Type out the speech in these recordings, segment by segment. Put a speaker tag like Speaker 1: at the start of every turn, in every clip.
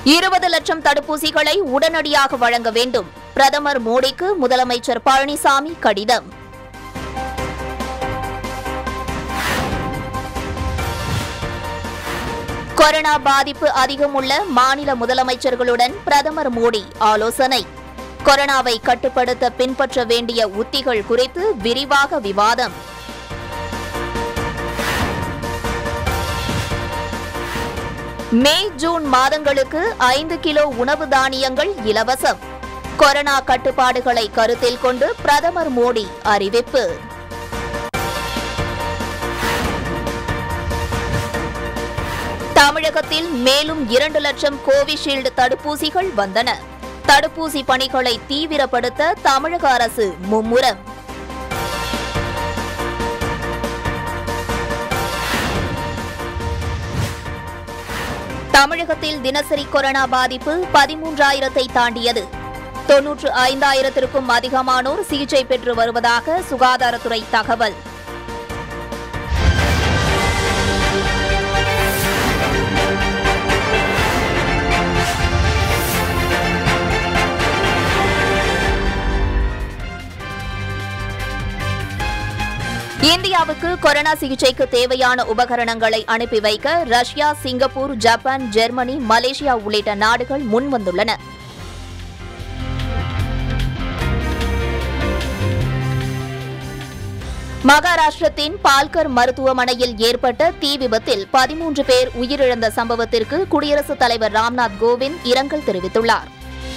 Speaker 1: இருபது லட்சம் தடுப்பூசிகளை உடனடியாக வழங்க வேண்டும் பிரதமர் மோடிக்கு முதலமைச்சர் பழனிசாமி கடிதம் கொரோனா பாதிப்பு அதிகம் உள்ள மாநில முதலமைச்சர்களுடன் பிரதமர் மோடி ஆலோசனை கொரோனாவை கட்டுப்படுத்த பின்பற்ற வேண்டிய உத்திகள் குறித்து விரிவாக விவாதம் மே ஜூன் மாதங்களுக்கு ஐந்து கிலோ உணவு தானியங்கள் இலவசம் கொரோனா கட்டுப்பாடுகளை கருத்தில் கொண்டு பிரதமர் மோடி அறிவிப்பு தமிழகத்தில் மேலும் இரண்டு லட்சம் கோவிஷீல்டு தடுப்பூசிகள் வந்தன தடுப்பூசி பணிகளை தீவிரப்படுத்த தமிழக அரசு மும்முரம் தமிழகத்தில் தினசரி கொரோனா பாதிப்பு பதிமூன்றாயிரத்தை தாண்டியது தொன்னூற்று ஐந்தாயிரத்திற்கும் அதிகமானோர் சிகிச்சை பெற்று வருவதாக சுகாதாரத்துறை தகவல் இந்தியாவுக்கு கொரோனா சிகிச்சைக்கு தேவையான உபகரணங்களை அனுப்பி வைக்க Russia Singapore Japan Germany Malaysia உள்ளிட்ட நாடுகள் முன்வந்துள்ளன மகாராஷ்டிரத்தின் பால்கர் மருத்துவமனையில் ஏற்பட்ட தீ விபத்தில் பதிமூன்று பேர் உயிரிழந்த சம்பவத்திற்கு குடியரசுத் தலைவர் ராம்நாத் கோவிந்த் இரங்கல் தெரிவித்துள்ளார்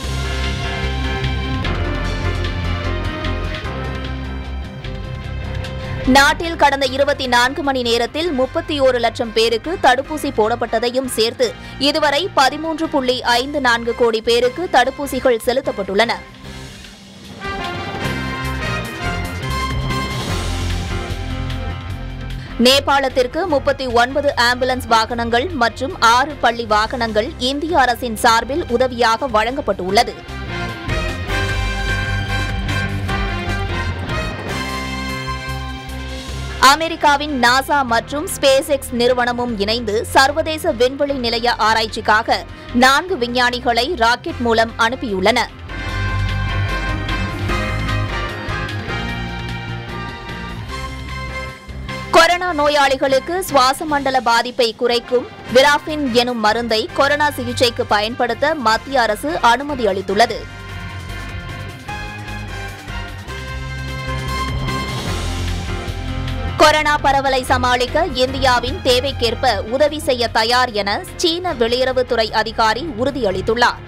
Speaker 1: நாட்டில் கடந்த இருபத்தி நான்கு மணி நேரத்தில் முப்பத்தி ஒரு லட்சம் பேருக்கு தடுப்பூசி போடப்பட்டதையும் சேர்த்து இதுவரை பதிமூன்று புள்ளி ஐந்து நான்கு கோடி பேருக்கு தடுப்பூசிகள் செலுத்தப்பட்டுள்ளன நேபாளத்திற்கு முப்பத்தி ஒன்பது ஆம்புலன்ஸ் வாகனங்கள் மற்றும் ஆறு பள்ளி வாகனங்கள் இந்திய அரசின் சார்பில் உதவியாக வழங்கப்பட்டுள்ளது அமெரிக்காவின் நாசா மற்றும் ஸ்பேஸ் எக்ஸ் நிறுவனமும் இணைந்து சர்வதேச விண்வெளி நிலைய ஆராய்ச்சிக்காக நான்கு விஞ்ஞானிகளை ராக்கெட் மூலம் அனுப்பியுள்ளன கொரோனா நோயாளிகளுக்கு சுவாச மண்டல பாதிப்பை குறைக்கும் விராஃபின் எனும் மருந்தை கொரோனா சிகிச்சைக்கு பயன்படுத்த மத்திய அரசு அனுமதி அளித்துள்ளது கொரோனா பரவலை சமாளிக்க இந்தியாவின் தேவைக்கேற்ப உதவி செய்ய தயார் என சீன வெளியுறவுத்துறை அதிகாரி உறுதியளித்துள்ளார்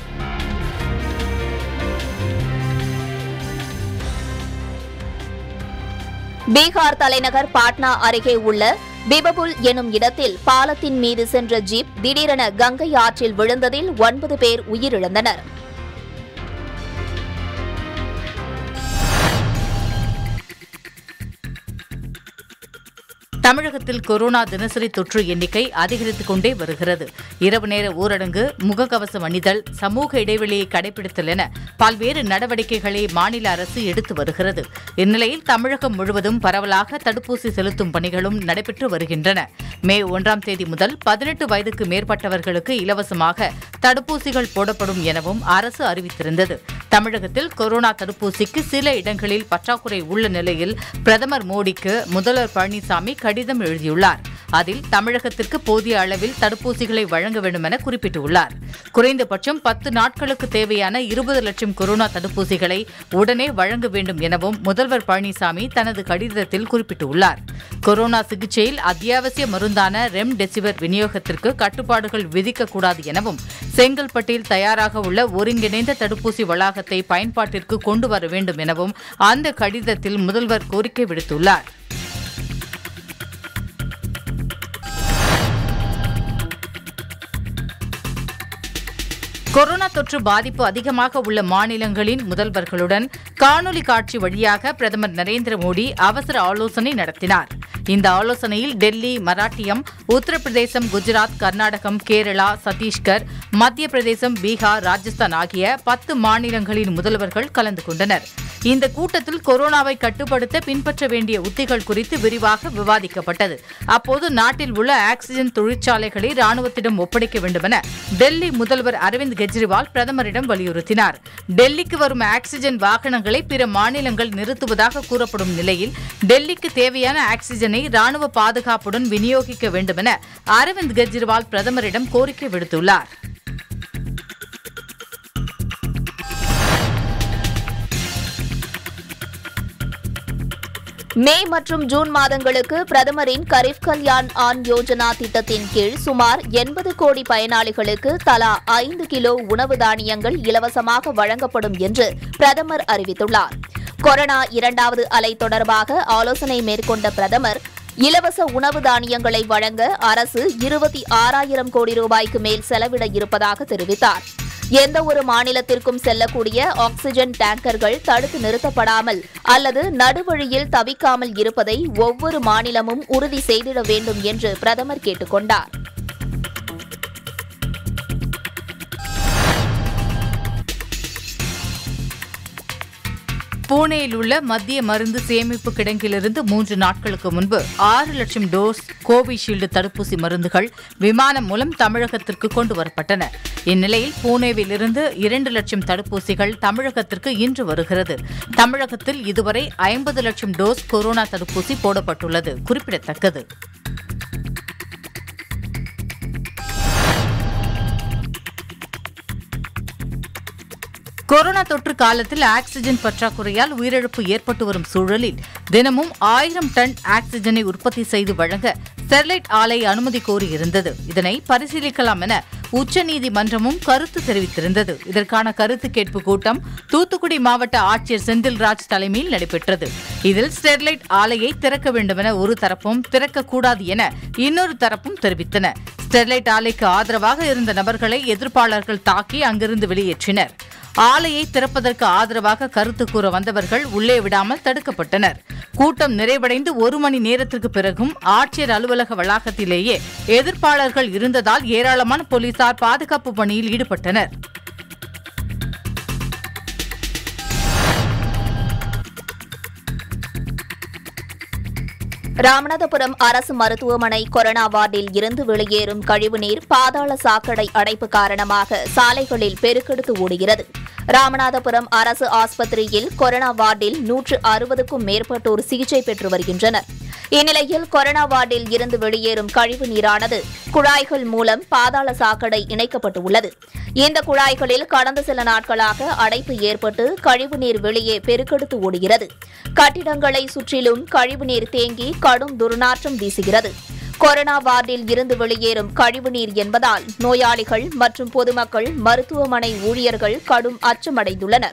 Speaker 1: பீகார் தலைநகர் பாட்னா அருகே உள்ள பிபபுல் எனும் இடத்தில் பாலத்தின் மீது சென்ற ஜீப் திடீரென கங்கை ஆற்றில் விழுந்ததில் ஒன்பது பேர் உயிரிழந்தனர்
Speaker 2: தமிழகத்தில் கொரோனா தினசரி தொற்று எண்ணிக்கை அதிகரித்துக் கொண்டே வருகிறது இரவு நேர ஊரடங்கு முகக்கவசம் அணிதல் சமூக இடைவெளியை கடைபிடித்தல் என பல்வேறு நடவடிக்கைகளை மாநில அரசு எடுத்து வருகிறது இந்நிலையில் தமிழகம் முழுவதும் பரவலாக தடுப்பூசி செலுத்தும் பணிகளும் நடைபெற்று வருகின்றன மே ஒன்றாம் தேதி முதல் பதினெட்டு வயதுக்கு மேற்பட்டவர்களுக்கு இலவசமாக தடுப்பூசிகள் போடப்படும் எனவும் அரசு அறிவித்திருந்தது தமிழகத்தில் கொரோனா தடுப்பூசிக்கு சில இடங்களில் பற்றாக்குறை உள்ள நிலையில் பிரதமர் மோடிக்கு முதல்வர் பழனிசாமி கடிதம் எழுதியுள்ளார் அதில் தமிழகத்திற்கு போதிய அளவில் தடுப்பூசிகளை வழங்க வேண்டும் என குறிப்பிட்டுள்ளார் குறைந்தபட்சம் பத்து நாட்களுக்கு தேவையான இருபது லட்சம் கொரோனா தடுப்பூசிகளை உடனே வழங்க வேண்டும் எனவும் முதல்வர் பழனிசாமி தனது கடிதத்தில் குறிப்பிட்டுள்ளார் கொரோனா சிகிச்சையில் அத்தியாவசிய மருந்தான ரெம்டெசிவிர் விநியோகத்திற்கு கட்டுப்பாடுகள் விதிக்கக்கூடாது எனவும் செங்கல்பட்டில் தயாராக உள்ள ஒருங்கிணைந்த தடுப்பூசி வளாகத்தை பயன்பாட்டிற்கு கொண்டு வர வேண்டும் எனவும் அந்த கடிதத்தில் முதல்வர் கோரிக்கை விடுத்துள்ளார் கொரோனா தொற்று பாதிப்பு அதிகமாக உள்ள மாநிலங்களின் முதல்வர்களுடன் காணொலி காட்சி வழியாக பிரதமர் நரேந்திர மோடி அவசர ஆலோசனை நடத்தினார் இந்த ஆலோசனையில் டெல்லி மராட்டியம் உத்தரப்பிரதேசம் குஜராத் கர்நாடகம் கேரளா சத்தீஸ்கர் மத்திய பிரதேசம் பீகார் ராஜஸ்தான் ஆகிய பத்து மாநிலங்களின் முதல்வர்கள் கலந்து கொண்டனர் இந்த கூட்டத்தில் கொரோனாவை கட்டுப்படுத்த பின்பற்ற வேண்டிய உத்திகள் குறித்து விரிவாக விவாதிக்கப்பட்டது அப்போது நாட்டில் உள்ள ஆக்ஸிஜன் தொழிற்சாலைகளை ராணுவத்திடம் ஒப்படைக்க வேண்டுமென டெல்லி முதல்வர் அரவிந்த் கெஜ்ரிவால் பிரதமரிடம் வலியுறுத்தினார் டெல்லிக்கு வரும் ஆக்ஸிஜன் வாகனங்களை பிற மாநிலங்கள் நிறுத்துவதாக கூறப்படும் நிலையில் டெல்லிக்கு தேவையான ஆக்ஸிஜனை ராணுவ பாதுகாப்புடன் விநியோகிக்க வேண்டுமென அரவிந்த் கெஜ்ரிவால் பிரதமரிடம் கோரிக்கை விடுத்துள்ளார்
Speaker 1: மே மற்றும் ஜூன் மாதங்களுக்கு பிரதமரின் கரீப் கல்யாண் ஆன் யோஜனா திட்டத்தின் கீழ் சுமார் எண்பது கோடி பயனாளிகளுக்கு தலா ஐந்து கிலோ உணவு தானியங்கள் இலவசமாக வழங்கப்படும் என்று பிரதமர் அறிவித்துள்ளார் கொரோனா இரண்டாவது அலை தொடர்பாக ஆலோசனை மேற்கொண்ட பிரதமர் இலவச உணவு தானியங்களை வழங்க அரசு இருபத்தி ஆறாயிரம் கோடி ரூபாய்க்கு மேல் செலவிட இருப்பதாக தெரிவித்தார் எந்த ஒரு மாநிலத்திற்கும் செல்லக்கூடிய ஆக்ஸிஜன் டேங்கர்கள் தடுத்து நிறுத்தப்படாமல் அல்லது நடுவழியில் தவிக்காமல் இருப்பதை ஒவ்வொரு மாநிலமும் உறுதி செய்திட வேண்டும் என்று பிரதமர் கேட்டுக் கொண்டார்
Speaker 2: பூனேயில் உள்ள மத்திய மருந்து சேமிப்பு கிடங்கிலிருந்து மூன்று நாட்களுக்கு முன்பு ஆறு லட்சம் டோஸ் கோவிஷீல்டு தடுப்பூசி மருந்துகள் விமானம் மூலம் தமிழகத்திற்கு கொண்டு வரப்பட்டன இந்நிலையில் பூனேவில் இருந்து இரண்டு லட்சம் தடுப்பூசிகள் தமிழகத்திற்கு இன்று வருகிறது தமிழகத்தில் இதுவரை ஐம்பது லட்சம் டோஸ் கொரோனா தடுப்பூசி போடப்பட்டுள்ளது குறிப்பிடத்தக்கது கொரோனா தொற்று காலத்தில் ஆக்ஸிஜன் பற்றாக்குறையால் உயிரிழப்பு ஏற்பட்டு வரும் சூழலில் தினமும் ஆயிரம் டன் ஆக்ஸிஜனை உற்பத்தி செய்து வழங்க ஸ்டெர்லைட் ஆலை அனுமதி கோரியிருந்தது இதனை பரிசீலிக்கலாம் என உச்சநீதிமன்றமும் கருத்து தெரிவித்திருந்தது இதற்கான கருத்து கேட்பு கூட்டம் தூத்துக்குடி மாவட்ட ஆட்சியர் செந்தில்ராஜ் தலைமையில் நடைபெற்றது இதில் ஸ்டெர்லைட் ஆலையை திறக்க வேண்டுமென ஒரு தரப்பும் திறக்கக்கூடாது என இன்னொரு தரப்பும் தெரிவித்தன ஸ்டெர்லைட் ஆலைக்கு ஆதரவாக இருந்த நபர்களை எதிர்ப்பாளர்கள் தாக்கி அங்கிருந்து வெளியேற்றினர் ஆலையை திறப்பதற்கு ஆதரவாக கருத்து கூற வந்தவர்கள் உள்ளே விடாமல் தடுக்கப்பட்டனர் கூட்டம் நிறைவடைந்து ஒரு மணி நேரத்திற்கு பிறகும் ஆட்சியர் அலுவலக வளாகத்திலேயே எதிர்ப்பாளர்கள் இருந்ததால் ஏராளமான போலீசார் பாதுகாப்பு பணியில் ஈடுபட்டனர்
Speaker 1: ராமநாதபுரம் அரசு மருத்துவமனை கொரோனா வார்டில் இருந்து வெளியேறும் கழிவுநீர் பாதாள சாக்கடை அடைப்பு காரணமாக சாலைகளில் பெருக்கெடுத்து ஓடுகிறது ராமநாதபுரம் அரசு ஆஸ்பத்திரியில் கொரோனா வார்டில் நூற்று அறுபதுக்கும் மேற்பட்டோர் சிகிச்சை பெற்று வருகின்றனர் இந்நிலையில் கொரோனா வார்டில் இருந்து வெளியேறும் கழிவு நீரானது குழாய்கள் மூலம் பாதாள சாக்கடை இணைக்கப்பட்டுள்ளது இந்த குழாய்களில் கடந்த சில நாட்களாக அடைப்பு ஏற்பட்டு கழிவுநீர் வெளியே பெருக்கெடுத்து ஓடுகிறது கட்டிடங்களை சுற்றிலும் கழிவுநீர் தேங்கி கடும் துர்நாற்றம் வீசுகிறது கொரோனா வார்டில் இருந்து வெளியேறும் கழிவுநீர் என்பதால் நோயாளிகள் மற்றும் பொதுமக்கள் மருத்துவமனை ஊழியர்கள் கடும் அச்சமடைந்துள்ளனர்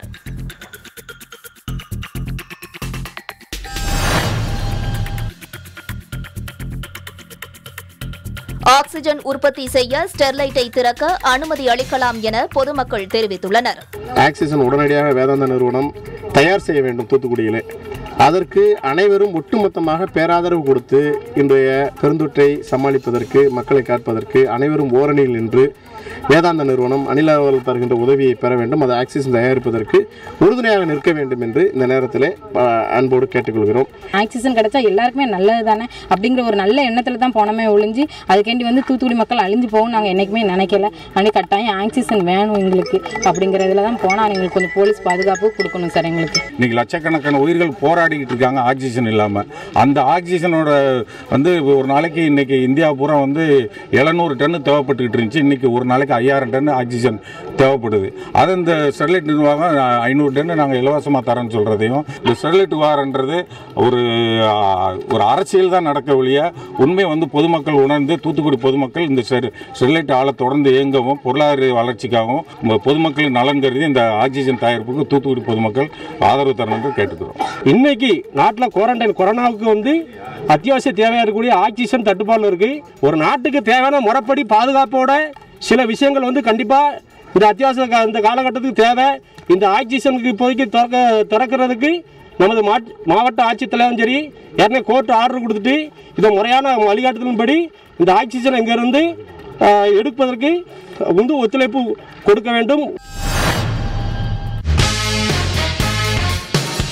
Speaker 1: ஆக்ஸிஜன் உற்பத்தி செய்ய ஸ்டெர்லைட்டை திறக்க அனுமதி அளிக்கலாம் என பொதுமக்கள் தெரிவித்துள்ளனர்
Speaker 3: ஆக்சிஜன் உடனடியாக வேதாந்தா நிறுவனம் தயார் செய்ய வேண்டும் தூத்துக்குடியிலே அதற்கு அனைவரும் ஒட்டுமொத்தமாக பேராதரவு கொடுத்து இன்றைய பெருந்தொற்றை சமாளிப்பதற்கு மக்களை காப்பதற்கு அனைவரும் ஓரணியில் நின்று வேதாந்த நிறுவனம் அனில அவர்கள் தருகின்ற உதவியை பெற வேண்டும் அது ஆக்சிஜன் தயாரிப்பதற்கு உறுதுணையாக நிற்க வேண்டும் என்று இந்த நேரத்திலே அஹ், அன்போடு கேட்டுக்கொள்கிறோம்
Speaker 4: ஆக்சிஜன் கிடைச்சா எல்லாருக்குமே நல்லது தானே அப்படிங்கிற ஒரு நல்ல எண்ணத்தில் தான் போனமே ஒழிஞ்சு அதுக்கேண்டி வந்து தூத்துக்குடி மக்கள் அழிஞ்சு போகும் நாங்கள் என்றைக்குமே நினைக்கல ஆனால் கட்டாயம் ஆக்சிஜன் வேணும் எங்களுக்கு அப்படிங்கிறதுல தான் போனால் எங்களுக்கு கொஞ்சம் போலீஸ் பாதுகாப்பு கொடுக்கணும் சார் எங்களுக்கு
Speaker 5: இன்னைக்கு லட்சக்கணக்கான உயிர்கள் போராடிக்கிட்டு இருக்காங்க ஆக்சிஜன் இல்லாமல் அந்த ஆக்சிஜனோட வந்து ஒரு நாளைக்கு இன்னைக்கு இந்தியா பூரா வந்து எழுநூறு டன்னு தேவைப்பட்டுக்கிட்டு இருந்துச்சு இன்னைக்கு ஒரு நாளைக்கு ஐயாயிரம் டன் ஆக்சிஜன் தேவைப்படுது அது இந்த ஸ்டெர்லைட் நிர்வாகம் ஐநூறு டன்னு நாங்கள் இலவசமாக தரேன்னு சொல்கிறதையும் இந்த ஸ்டெர்லைட் வாரன்றது ஒரு ஆ, ஒரு அரசியல் தான் நடக்க ஒழிய உண்மை வந்து பொதுமக்கள் உணர்ந்து தூத்துக்குடி பொதுமக்கள் இந்த ஸ்டெர்- ஸ்டெர்லைட் ஆலை தொடர்ந்து இயங்கவும் பொருளாதார வளர்ச்சிக்காகவும் ம- பொதுமக்களின் நலன் கருதி இந்த ஆக்சிஜன் தயாரிப்புக்கு தூத்துக்குடி பொதுமக்கள் ஆதரவு தரணும் என்று கேட்டுக்கிறோம்
Speaker 6: இன்னைக்கு நாட்டில் குவாரண்டைன் கொரோனாவுக்கு வந்து அத்தியாவசிய தேவையாக இருக்கக்கூடிய ஆக்சிஜன் தட்டுப்பாடு இருக்கு ஒரு நாட்டுக்கு தேவையான முறைப்படி பாதுகாப்போட சில விஷயங்கள் வந்து கண்டிப்பாக இந்த அத்தியாவசிய கா- இந்த காலகட்டத்துக்கு தேவை இந்த ஆக்சிஜனுக்கு இப்போதைக்கு திறக்க திறக்கிறதுக்கு நமது மாட் மாவட்ட ஆட்சித்தலைவரும் சரி ஏற்கனவே கோர்ட் ஆர்டர் கொடுத்துட்டு இதை முறையான வழிகாட்டுதலின்படி இந்த ஆக்சிஜன் இங்கிருந்து ஆஹ், எடுப்பதற்கு வந்து ஒத்துழைப்பு கொடுக்க வேண்டும்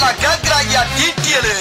Speaker 7: கேக்குறாங்க டீட்டியலு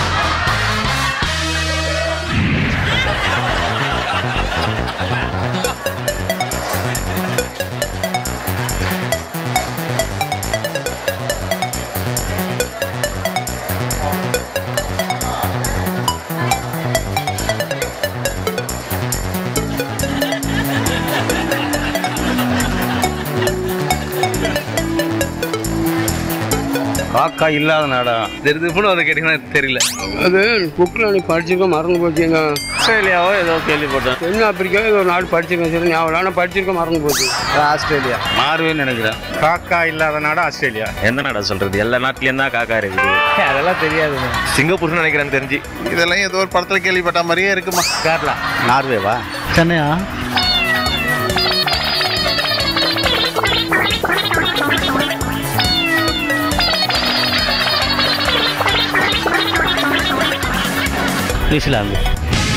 Speaker 8: காக்கா இல்லாத நாடா தெரிஞ்சுப்புன்னு அதை கேட்டீங்கன்னா தெரியல
Speaker 9: அது புக்கில் நீ படிச்சிருக்க மறந்து போச்சுங்க
Speaker 8: ஆஸ்திரேலியாவோ ஏதோ கேள்விப்பட்டேன்
Speaker 9: தென் ஆப்பிரிக்கா ஏதோ ஒரு நாடு படிச்சிருக்கேன் சரி ஞாபகம் ஆனால் படிச்சிருக்க மறந்து போச்சு
Speaker 8: ஆஸ்திரேலியா நார்வேன்னு நினைக்கிறேன் காக்கா இல்லாத நாடு ஆஸ்திரேலியா
Speaker 10: எந்த நாடா சொல்றது எல்லா நாட்டிலயும் தான் காக்கா இருக்குது
Speaker 8: அதெல்லாம் தெரியாதுங்க
Speaker 10: சிங்கப்பூர்னு நினைக்கிறேன் தெரிஞ்சு
Speaker 3: இதெல்லாம் ஏதோ ஒரு படத்துல கேள்விப்பட்ட மாதிரியே இருக்குமா
Speaker 8: கேரளா
Speaker 10: நார்வேவா
Speaker 8: சென்னையா
Speaker 10: நியூசிலாந்து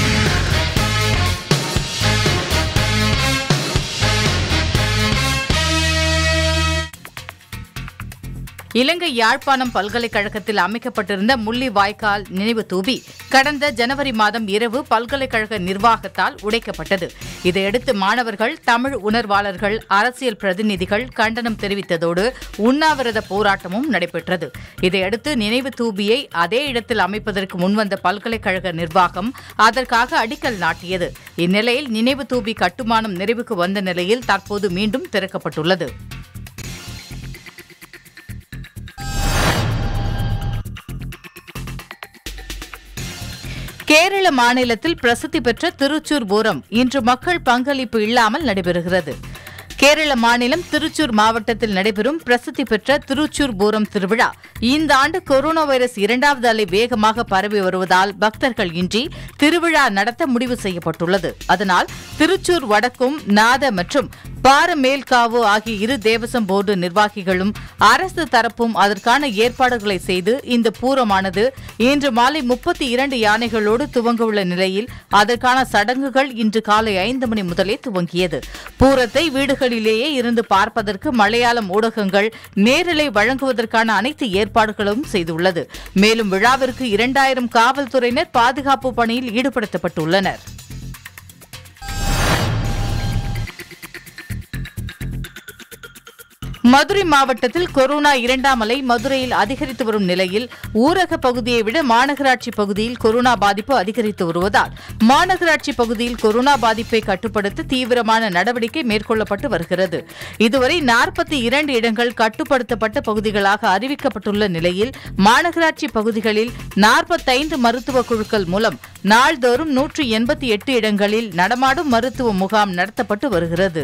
Speaker 2: இலங்கை யாழ்ப்பாணம் பல்கலைக்கழகத்தில் அமைக்கப்பட்டிருந்த முள்ளி வாய்க்கால் நினைவு தூபி கடந்த ஜனவரி மாதம் இரவு பல்கலைக்கழக நிர்வாகத்தால் உடைக்கப்பட்டது இதையடுத்து மாணவர்கள் தமிழ் உணர்வாளர்கள் அரசியல் பிரதிநிதிகள் கண்டனம் தெரிவித்ததோடு உண்ணாவிரத போராட்டமும் நடைபெற்றது இதையடுத்து நினைவு தூபியை அதே இடத்தில் அமைப்பதற்கு முன்வந்த பல்கலைக்கழக நிர்வாகம் அதற்காக அடிக்கல் நாட்டியது இந்நிலையில் நினைவு தூபி கட்டுமானம் நிறைவுக்கு வந்த நிலையில் தற்போது மீண்டும் திறக்கப்பட்டுள்ளது கேரள மாநிலத்தில் பிரசித்தி பெற்ற திருச்சூர் பூரம் இன்று மக்கள் பங்களிப்பு இல்லாமல் நடைபெறுகிறது கேரள மாநிலம் திருச்சூர் மாவட்டத்தில் நடைபெறும் பிரசித்தி பெற்ற திருச்சூர் பூரம் திருவிழா இந்த ஆண்டு கொரோனா வைரஸ் இரண்டாவது அலை வேகமாக பரவி வருவதால் பக்தர்கள் இன்றி திருவிழா நடத்த முடிவு செய்யப்பட்டுள்ளது அதனால் திருச்சூர் வடக்கும் நாத மற்றும் பாரமேல்காவு ஆகிய இரு தேவசம் போர்டு நிர்வாகிகளும் அரசு தரப்பும் அதற்கான ஏற்பாடுகளை செய்து இந்த பூரமானது இன்று மாலை முப்பத்தி இரண்டு யானைகளோடு துவங்கவுள்ள நிலையில் அதற்கான சடங்குகள் இன்று காலை ஐந்து மணி முதலே துவங்கியது பூரத்தை வீடுகளிலேயே இருந்து பார்ப்பதற்கு மலையாளம் ஊடகங்கள் நேரலை வழங்குவதற்கான அனைத்து ஏற்பாடுகளும் செய்துள்ளது மேலும் விழாவிற்கு இரண்டாயிரம் காவல்துறையினர் பாதுகாப்பு பணியில் ஈடுபடுத்தப்பட்டுள்ளனர் மதுரை மாவட்டத்தில் கொரோனா இரண்டாம் அலை மதுரையில் அதிகரித்து வரும் நிலையில் ஊரக பகுதியை விட மாநகராட்சி பகுதியில் கொரோனா பாதிப்பு அதிகரித்து வருவதால் மாநகராட்சி பகுதியில் கொரோனா பாதிப்பை கட்டுப்படுத்த தீவிரமான நடவடிக்கை மேற்கொள்ளப்பட்டு வருகிறது இதுவரை நாற்பத்தி இரண்டு இடங்கள் கட்டுப்படுத்தப்பட்ட பகுதிகளாக அறிவிக்கப்பட்டுள்ள நிலையில் மாநகராட்சி பகுதிகளில் நாற்பத்தைந்து மருத்துவ குழுக்கள் மூலம் நாள்தோறும் நூற்று எண்பத்தி எட்டு இடங்களில் நடமாடும் மருத்துவ முகாம் நடத்தப்பட்டு வருகிறது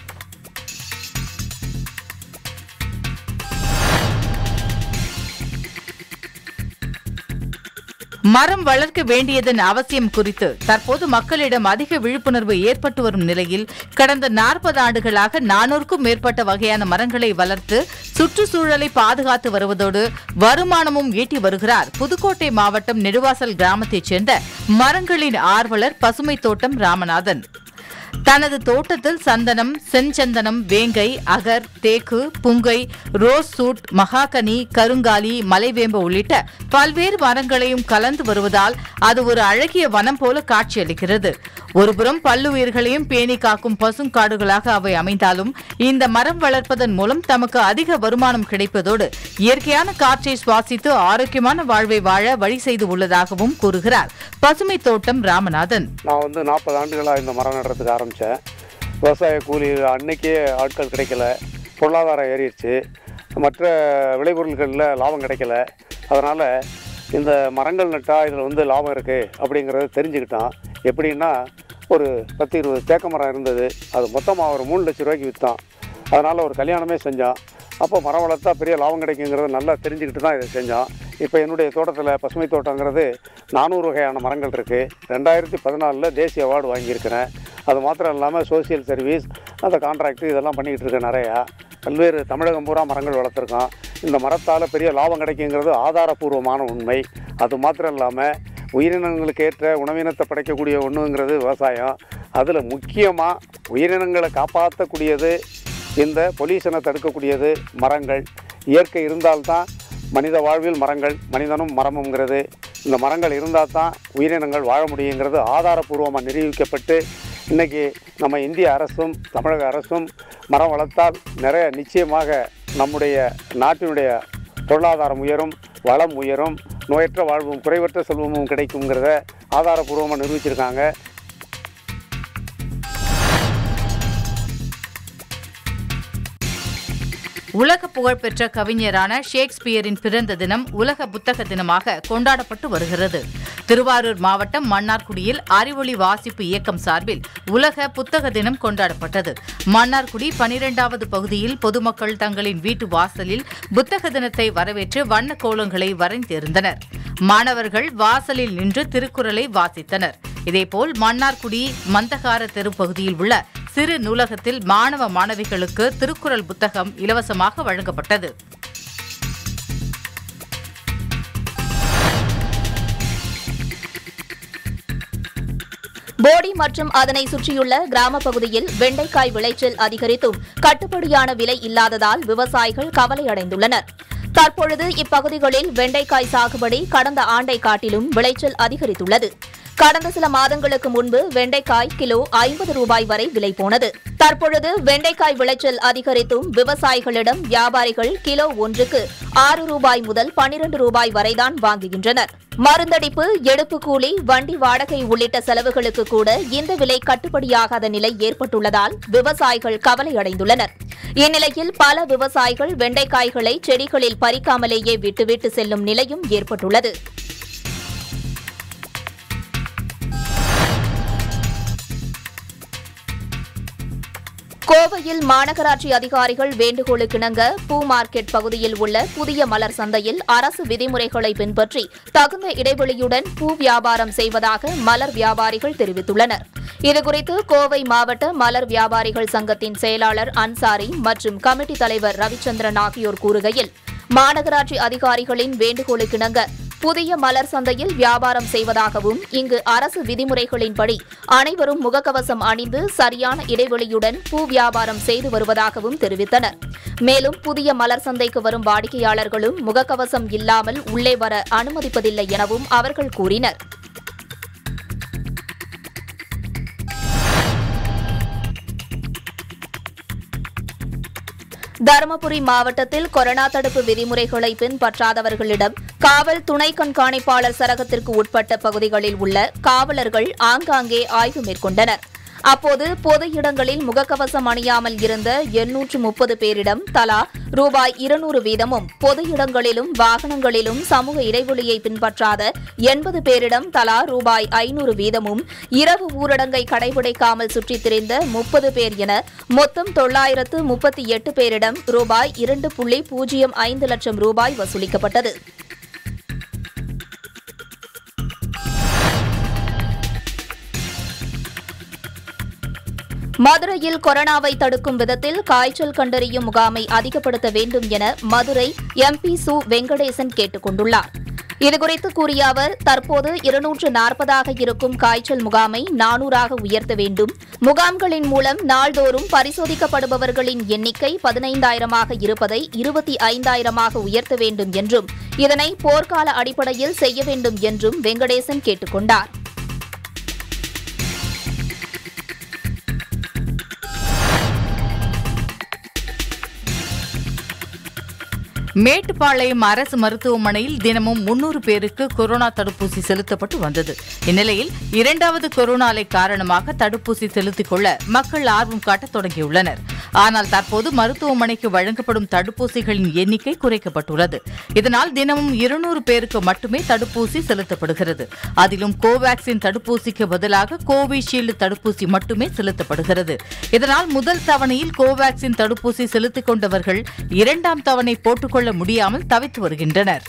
Speaker 2: மரம் வளர்க்க வேண்டியதன் அவசியம் குறித்து தற்போது மக்களிடம் அதிக விழிப்புணர்வு ஏற்பட்டு வரும் நிலையில் கடந்த நாற்பது ஆண்டுகளாக நானூறுக்கும் மேற்பட்ட வகையான மரங்களை வளர்த்து சுற்றுச்சூழலை பாதுகாத்து வருவதோடு வருமானமும் ஈட்டி வருகிறார் புதுக்கோட்டை மாவட்டம் நெடுவாசல் கிராமத்தைச் சேர்ந்த மரங்களின் ஆர்வலர் பசுமை தோட்டம் ராமநாதன் தனது தோட்டத்தில் சந்தனம் செஞ்சந்தனம் வேங்கை அகர் தேக்கு புங்கை ரோஸ் சூட் மகாகனி கருங்காலி மலைவேம்பு உள்ளிட்ட பல்வேறு மரங்களையும் கலந்து வருவதால் அது ஒரு அழகிய வனம் போல காட்சியளிக்கிறது ஒருபுறம் பல்லுயிர்களையும் பேணி காக்கும் பசுங்காடுகளாக அவை அமைந்தாலும் இந்த மரம் வளர்ப்பதன் மூலம் தமக்கு அதிக வருமானம் கிடைப்பதோடு இயற்கையான காற்றை சுவாசித்து ஆரோக்கியமான வாழ்வை வாழ வழி செய்து உள்ளதாகவும் கூறுகிறார் பசுமை தோட்டம் ராமநாதன்
Speaker 6: நான் வந்து நாற்பது ஆண்டுகளாக இந்த மரம் நடுறதுக்கு ஆரம்பித்தேன் விவசாய கூலி அன்னைக்கே ஆட்கள் கிடைக்கல பொருளாதாரம் ஏறிடுச்சு மற்ற விளைபொருட்களில் லாபம் கிடைக்கல அதனால் இந்த மரங்கள் நட்டால் இதில் வந்து லாபம் இருக்குது அப்படிங்கிறத தெரிஞ்சுக்கிட்டான் எப்படின்னா ஒரு பத்து இருபது தேக்க மரம் இருந்தது அது மொத்தமாக ஒரு மூணு லட்ச ரூபாய்க்கு விற்றான் அதனால் ஒரு கல்யாணமே செஞ்சான் அப்போ மரம் வளர்த்தா பெரிய லாபம் கிடைக்குங்கிறத நல்லா தெரிஞ்சுக்கிட்டு தான் இதை செஞ்சான் இப்போ என்னுடைய தோட்டத்தில் பசுமை தோட்டங்கிறது நானூறு வகையான மரங்கள் இருக்குது ரெண்டாயிரத்தி பதினாலில் தேசிய அவார்டு வாங்கியிருக்கிறேன் அது மாத்திரம் இல்லாமல் சோசியல் சர்வீஸ் அந்த கான்ட்ராக்ட் இதெல்லாம் பண்ணிக்கிட்டு இருக்கேன் நிறையா பல்வேறு தமிழகம் பூரா மரங்கள் வளர்த்துருக்கோம் இந்த மரத்தால் பெரிய லாபம் கிடைக்குங்கிறது ஆதாரபூர்வமான உண்மை அது மாத்திரம் இல்லாமல் உயிரினங்களுக்கு ஏற்ற உணவினத்தை படைக்கக்கூடிய ஒன்றுங்கிறது விவசாயம் அதில் முக்கியமாக உயிரினங்களை காப்பாற்றக்கூடியது இந்த பொல்யூஷனை தடுக்கக்கூடியது மரங்கள் இயற்கை இருந்தால்தான்
Speaker 11: மனித வாழ்வில் மரங்கள் மனிதனும் மரமுங்கிறது இந்த மரங்கள் இருந்தால் தான் உயிரினங்கள் வாழ முடியுங்கிறது ஆதாரபூர்வமாக நிரூபிக்கப்பட்டு இன்றைக்கி நம்ம இந்திய அரசும் தமிழக அரசும் மரம் வளர்த்தால் நிறைய நிச்சயமாக நம்முடைய நாட்டினுடைய பொருளாதாரம் உயரும் வளம் உயரும் நோயற்ற வாழ்வும் குறைவற்ற செல்வமும் கிடைக்குங்கிறத ஆதாரபூர்வமாக நிரூபிச்சிருக்காங்க
Speaker 2: உலக புகழ்பெற்ற கவிஞரான ஷேக்ஸ்பியரின் பிறந்த தினம் உலக புத்தக தினமாக கொண்டாடப்பட்டு வருகிறது திருவாரூர் மாவட்டம் மன்னார்குடியில் அறிவொளி வாசிப்பு இயக்கம் சார்பில் உலக புத்தக தினம் கொண்டாடப்பட்டது மன்னார்குடி பனிரெண்டாவது பகுதியில் பொதுமக்கள் தங்களின் வீட்டு வாசலில் புத்தக தினத்தை வரவேற்று வண்ண கோலங்களை வரைந்திருந்தனர் மாணவர்கள் வாசலில் நின்று திருக்குறளை வாசித்தனர் இதேபோல் மன்னார்குடி மந்தகார தெரு பகுதியில் உள்ள சிறு நூலகத்தில் மாணவ மாணவிகளுக்கு திருக்குறள் புத்தகம் இலவசமாக வழங்கப்பட்டது
Speaker 1: போடி மற்றும் அதனை சுற்றியுள்ள கிராம பகுதியில் வெண்டைக்காய் விளைச்சல் அதிகரித்தும் கட்டுப்படியான விலை இல்லாததால் விவசாயிகள் கவலையடைந்துள்ளனர் தற்பொழுது இப்பகுதிகளில் வெண்டைக்காய் சாகுபடி கடந்த ஆண்டை காட்டிலும் விளைச்சல் அதிகரித்துள்ளது கடந்த சில மாதங்களுக்கு முன்பு வெண்டைக்காய் கிலோ ஐம்பது ரூபாய் வரை விலை போனது தற்பொழுது வெண்டைக்காய் விளைச்சல் அதிகரித்தும் விவசாயிகளிடம் வியாபாரிகள் கிலோ ஒன்றுக்கு ஆறு ரூபாய் முதல் பனிரண்டு ரூபாய் வரைதான் வாங்குகின்றனர் மருந்தடிப்பு எடுப்பு கூலி வண்டி வாடகை உள்ளிட்ட செலவுகளுக்கு கூட இந்த விலை கட்டுப்படியாகாத நிலை ஏற்பட்டுள்ளதால் விவசாயிகள் கவலையடைந்துள்ளனர் இந்நிலையில் பல விவசாயிகள் வெண்டைக்காய்களை செடிகளில் பறிக்காமலேயே விட்டுவிட்டு செல்லும் நிலையும் ஏற்பட்டுள்ளது கோவையில் மாநகராட்சி அதிகாரிகள் வேண்டுகோளுக்கிணங்க பூ மார்க்கெட் பகுதியில் உள்ள புதிய மலர் சந்தையில் அரசு விதிமுறைகளை பின்பற்றி தகுந்த இடைவெளியுடன் பூ வியாபாரம் செய்வதாக மலர் வியாபாரிகள் தெரிவித்துள்ளனர் இதுகுறித்து கோவை மாவட்ட மலர் வியாபாரிகள் சங்கத்தின் செயலாளர் அன்சாரி மற்றும் கமிட்டி தலைவர் ரவிச்சந்திரன் ஆகியோர் கூறுகையில் மாநகராட்சி அதிகாரிகளின் வேண்டுகோளுக்கிணங்க புதிய மலர் சந்தையில் வியாபாரம் செய்வதாகவும் இங்கு அரசு விதிமுறைகளின்படி அனைவரும் முகக்கவசம் அணிந்து சரியான இடைவெளியுடன் பூ வியாபாரம் செய்து வருவதாகவும் தெரிவித்தனர் மேலும் புதிய மலர் சந்தைக்கு வரும் வாடிக்கையாளர்களும் முகக்கவசம் இல்லாமல் உள்ளே வர அனுமதிப்பதில்லை எனவும் அவர்கள் கூறினர் தருமபுரி மாவட்டத்தில் கொரோனா தடுப்பு விதிமுறைகளை பின்பற்றாதவர்களிடம் காவல் துணை கண்காணிப்பாளர் சரகத்திற்கு உட்பட்ட பகுதிகளில் உள்ள காவலர்கள் ஆங்காங்கே ஆய்வு மேற்கொண்டனர் அப்போது பொது இடங்களில் முகக்கவசம் அணியாமல் இருந்த எண்ணூற்று முப்பது பேரிடம் தலா ரூபாய் இருநூறு வீதமும் பொது இடங்களிலும் வாகனங்களிலும் சமூக இடைவெளியை பின்பற்றாத எண்பது பேரிடம் தலா ரூபாய் ஐநூறு வீதமும் இரவு ஊரடங்கை கடைபிடிக்காமல் சுற்றித் திரிந்த முப்பது பேர் என மொத்தம் தொள்ளாயிரத்து முப்பத்தி எட்டு பேரிடம் ரூபாய் இரண்டு புள்ளி பூஜ்ஜியம் ஐந்து லட்சம் ரூபாய் வசூலிக்கப்பட்டது மதுரையில் கொரோனாவை தடுக்கும் விதத்தில் காய்ச்சல் கண்டறியும் முகாமை அதிகப்படுத்த வேண்டும் என மதுரை எம்பி சு வெங்கடேசன் கேட்டுக் கொண்டுள்ளார் இதுகுறித்து கூறிய அவர் தற்போது இருநூற்று நாற்பதாக இருக்கும் காய்ச்சல் முகாமை நானூறாக உயர்த்த வேண்டும் முகாம்களின் மூலம் நாள்தோறும் பரிசோதிக்கப்படுபவர்களின் எண்ணிக்கை பதினைந்தாயிரமாக இருப்பதை இருபத்தி ஐந்தாயிரமாக உயர்த்த வேண்டும் என்றும் இதனை போர்க்கால அடிப்படையில் செய்ய வேண்டும் என்றும் வெங்கடேசன் கேட்டுக் கொண்டார்
Speaker 2: மேட்டுப்பாளையம் அரசு மருத்துவமனையில் தினமும் முன்னூறு பேருக்கு கொரோனா தடுப்பூசி செலுத்தப்பட்டு வந்தது இந்நிலையில் இரண்டாவது கொரோனா அலை காரணமாக தடுப்பூசி செலுத்திக் கொள்ள மக்கள் ஆர்வம் காட்டத் தொடங்கியுள்ளனர் ஆனால் தற்போது மருத்துவமனைக்கு வழங்கப்படும் தடுப்பூசிகளின் எண்ணிக்கை குறைக்கப்பட்டுள்ளது இதனால் தினமும் இருநூறு பேருக்கு மட்டுமே தடுப்பூசி செலுத்தப்படுகிறது அதிலும் கோவாக்சின் தடுப்பூசிக்கு பதிலாக கோவிஷீல்டு தடுப்பூசி மட்டுமே செலுத்தப்படுகிறது இதனால் முதல் தவணையில் கோவாக்சின் தடுப்பூசி செலுத்திக் கொண்டவர்கள் இரண்டாம் தவணை போட்டுக்கொள்ள முடியாமல் தவித்து வருகின்றனர்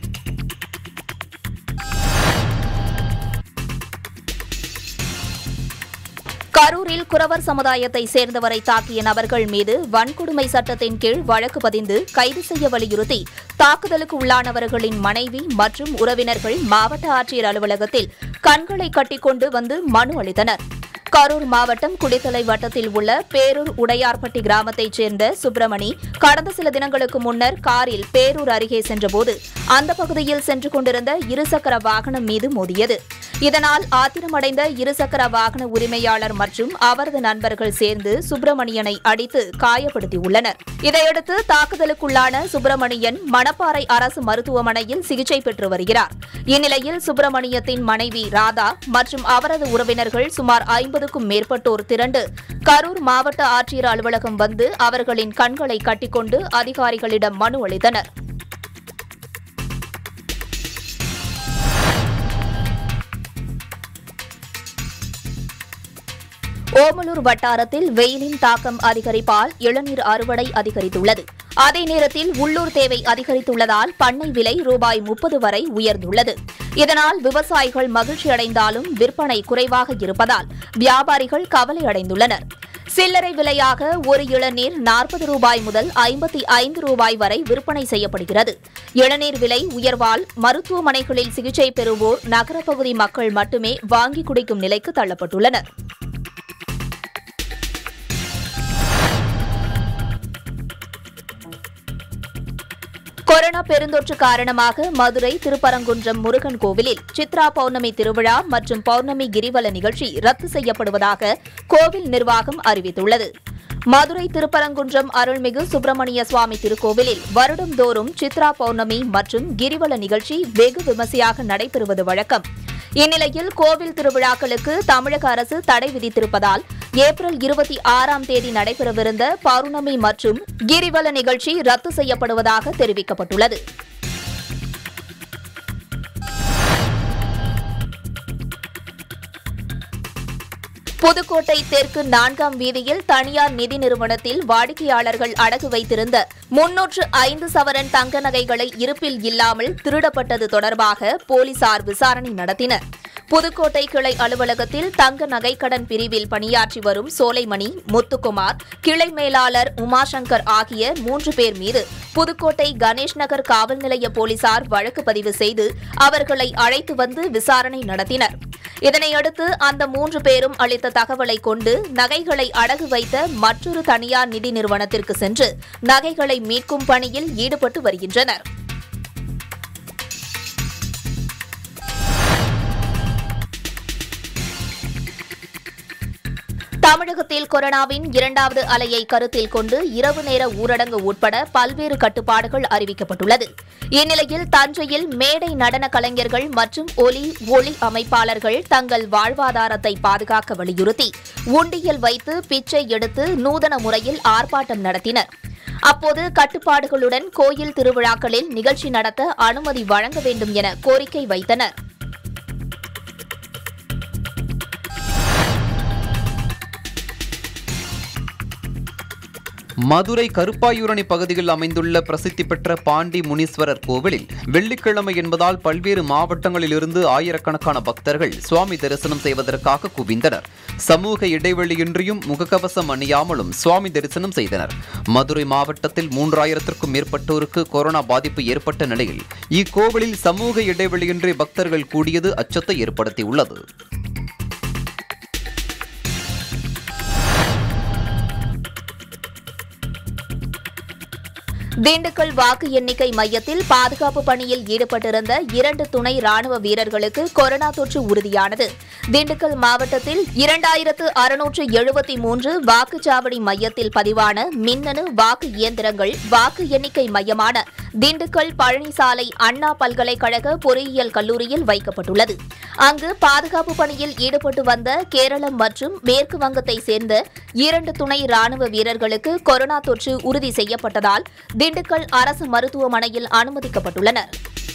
Speaker 1: கரூரில் குறவர் சமுதாயத்தை சேர்ந்தவரை தாக்கிய நபர்கள் மீது வன்கொடுமை சட்டத்தின் கீழ் வழக்கு பதிந்து கைது செய்ய வலியுறுத்தி தாக்குதலுக்கு உள்ளானவர்களின் மனைவி மற்றும் உறவினர்கள் மாவட்ட ஆட்சியர் அலுவலகத்தில் கண்களை கட்டிக்கொண்டு வந்து மனு அளித்தனர் கரூர் மாவட்டம் குடித்தலை வட்டத்தில் உள்ள பேரூர் உடையார்பட்டி கிராமத்தைச் சேர்ந்த சுப்பிரமணி கடந்த சில தினங்களுக்கு முன்னர் காரில் பேரூர் அருகே சென்றபோது அந்த பகுதியில் சென்று கொண்டிருந்த இருசக்கர வாகனம் மீது மோதியது இதனால் ஆத்திரமடைந்த இருசக்கர வாகன உரிமையாளர் மற்றும் அவரது நண்பர்கள் சேர்ந்து சுப்பிரமணியனை அடித்து காயப்படுத்தியுள்ளனர் இதையடுத்து தாக்குதலுக்குள்ளான சுப்பிரமணியன் மணப்பாறை அரசு மருத்துவமனையில் சிகிச்சை பெற்று வருகிறார் இந்நிலையில் சுப்பிரமணியத்தின் மனைவி ராதா மற்றும் அவரது உறவினர்கள் சுமார் ஐம்பதுக்கும் மேற்பட்டோர் திரண்டு கரூர் மாவட்ட ஆட்சியர் அலுவலகம் வந்து அவர்களின் கண்களை கட்டிக்கொண்டு அதிகாரிகளிடம் மனு அளித்தனர் ஓமலூர் வட்டாரத்தில் வெயிலின் தாக்கம் அதிகரிப்பால் இளநீர் அறுவடை அதிகரித்துள்ளது அதே நேரத்தில் உள்ளூர் தேவை அதிகரித்துள்ளதால் பண்ணை விலை ரூபாய் முப்பது வரை உயர்ந்துள்ளது இதனால் விவசாயிகள் மகிழ்ச்சியடைந்தாலும் விற்பனை குறைவாக இருப்பதால் வியாபாரிகள் கவலை அடைந்துள்ளனர் சில்லறை விலையாக ஒரு இளநீர் நாற்பது ரூபாய் முதல் ஐம்பத்தி ஐந்து ரூபாய் வரை விற்பனை செய்யப்படுகிறது இளநீர் விலை உயர்வால் மருத்துவமனைகளில் சிகிச்சை பெறுவோர் நகரப்பகுதி மக்கள் மட்டுமே வாங்கி குடிக்கும் நிலைக்கு தள்ளப்பட்டுள்ளனர் கொரோனா பெருந்தொற்று காரணமாக மதுரை திருப்பரங்குன்றம் முருகன் கோவிலில் சித்ரா பௌர்ணமி திருவிழா மற்றும் பௌர்ணமி கிரிவல நிகழ்ச்சி ரத்து செய்யப்படுவதாக கோவில் நிர்வாகம் அறிவித்துள்ளது மதுரை திருப்பரங்குன்றம் அருள்மிகு சுப்பிரமணிய சுவாமி திருக்கோவிலில் வருடந்தோறும் சித்ரா பௌர்ணமி மற்றும் கிரிவல நிகழ்ச்சி வெகு விமர்சையாக நடைபெறுவது வழக்கம் இந்நிலையில் கோவில் திருவிழாக்களுக்கு தமிழக அரசு தடை விதித்திருப்பதால் ஏப்ரல் இருபத்தி ஆறாம் தேதி நடைபெறவிருந்த பௌர்ணமி மற்றும் கிரிவல நிகழ்ச்சி ரத்து செய்யப்படுவதாக தெரிவிக்கப்பட்டுள்ளது புதுக்கோட்டை தெற்கு நான்காம் வீதியில் தனியார் நிதி நிறுவனத்தில் வாடிக்கையாளர்கள் அடகு வைத்திருந்த முன்னூற்று ஐந்து சவரன் தங்க நகைகளை இருப்பில் இல்லாமல் திருடப்பட்டது தொடர்பாக போலீசார் விசாரணை நடத்தினர் புதுக்கோட்டை கிளை அலுவலகத்தில் தங்க நகைக்கடன் பிரிவில் பணியாற்றி வரும் சோலைமணி முத்துக்குமார் கிளை மேலாளர் உமாசங்கர் ஆகிய மூன்று பேர் மீது புதுக்கோட்டை கணேஷ் நகர் காவல் நிலைய போலீசார் வழக்கு பதிவு செய்து அவர்களை அழைத்து வந்து விசாரணை நடத்தினர் இதனையடுத்து அந்த மூன்று பேரும் அளித்த தகவலை கொண்டு நகைகளை அடகு வைத்த மற்றொரு தனியார் நிதி நிறுவனத்திற்கு சென்று நகைகளை மீட்கும் பணியில் ஈடுபட்டு வருகின்றனர் தமிழகத்தில் கொரோனாவின் இரண்டாவது அலையை கருத்தில் கொண்டு இரவு நேர ஊரடங்கு உட்பட பல்வேறு கட்டுப்பாடுகள் அறிவிக்கப்பட்டுள்ளது இந்நிலையில் தஞ்சையில் மேடை நடன கலைஞர்கள் மற்றும் ஒலி ஒளி அமைப்பாளர்கள் தங்கள் வாழ்வாதாரத்தை பாதுகாக்க வலியுறுத்தி உண்டியல் வைத்து பிச்சை எடுத்து நூதன முறையில் ஆர்ப்பாட்டம் நடத்தினர் அப்போது கட்டுப்பாடுகளுடன் கோயில் திருவிழாக்களில் நிகழ்ச்சி நடத்த அனுமதி வழங்க வேண்டும் என கோரிக்கை வைத்தனர்
Speaker 12: மதுரை கருப்பாயூரணி பகுதியில் அமைந்துள்ள பிரசித்தி பெற்ற பாண்டி முனீஸ்வரர் கோவிலில் வெள்ளிக்கிழமை என்பதால் பல்வேறு மாவட்டங்களிலிருந்து ஆயிரக்கணக்கான பக்தர்கள் சுவாமி தரிசனம் செய்வதற்காக குவிந்தனர் சமூக இடைவெளியின்றியும் முகக்கவசம் அணியாமலும் சுவாமி தரிசனம் செய்தனர் மதுரை மாவட்டத்தில் மூன்றாயிரத்திற்கும் மேற்பட்டோருக்கு கொரோனா பாதிப்பு ஏற்பட்ட நிலையில் இக்கோவிலில் சமூக இடைவெளியின்றி பக்தர்கள் கூடியது அச்சத்தை ஏற்படுத்தியுள்ளது
Speaker 1: திண்டுக்கல் வாக்கு எண்ணிக்கை மையத்தில் பாதுகாப்பு பணியில் ஈடுபட்டிருந்த இரண்டு துணை ராணுவ வீரர்களுக்கு கொரோனா தொற்று உறுதியானது திண்டுக்கல் மாவட்டத்தில் இரண்டாயிரத்து அறுநூற்று எழுபத்தி மூன்று வாக்குச்சாவடி மையத்தில் பதிவான மின்னணு வாக்கு இயந்திரங்கள் வாக்கு எண்ணிக்கை மையமான திண்டுக்கல் பழனிசாலை அண்ணா பல்கலைக்கழக பொறியியல் கல்லூரியில் வைக்கப்பட்டுள்ளது அங்கு பாதுகாப்பு பணியில் ஈடுபட்டு வந்த கேரளம் மற்றும் மேற்கு வங்கத்தை சேர்ந்த இரண்டு துணை ராணுவ வீரர்களுக்கு கொரோனா தொற்று உறுதி செய்யப்பட்டதால் திண்டுக்கல் அரசு மருத்துவமனையில் அனுமதிக்கப்பட்டுள்ளனர்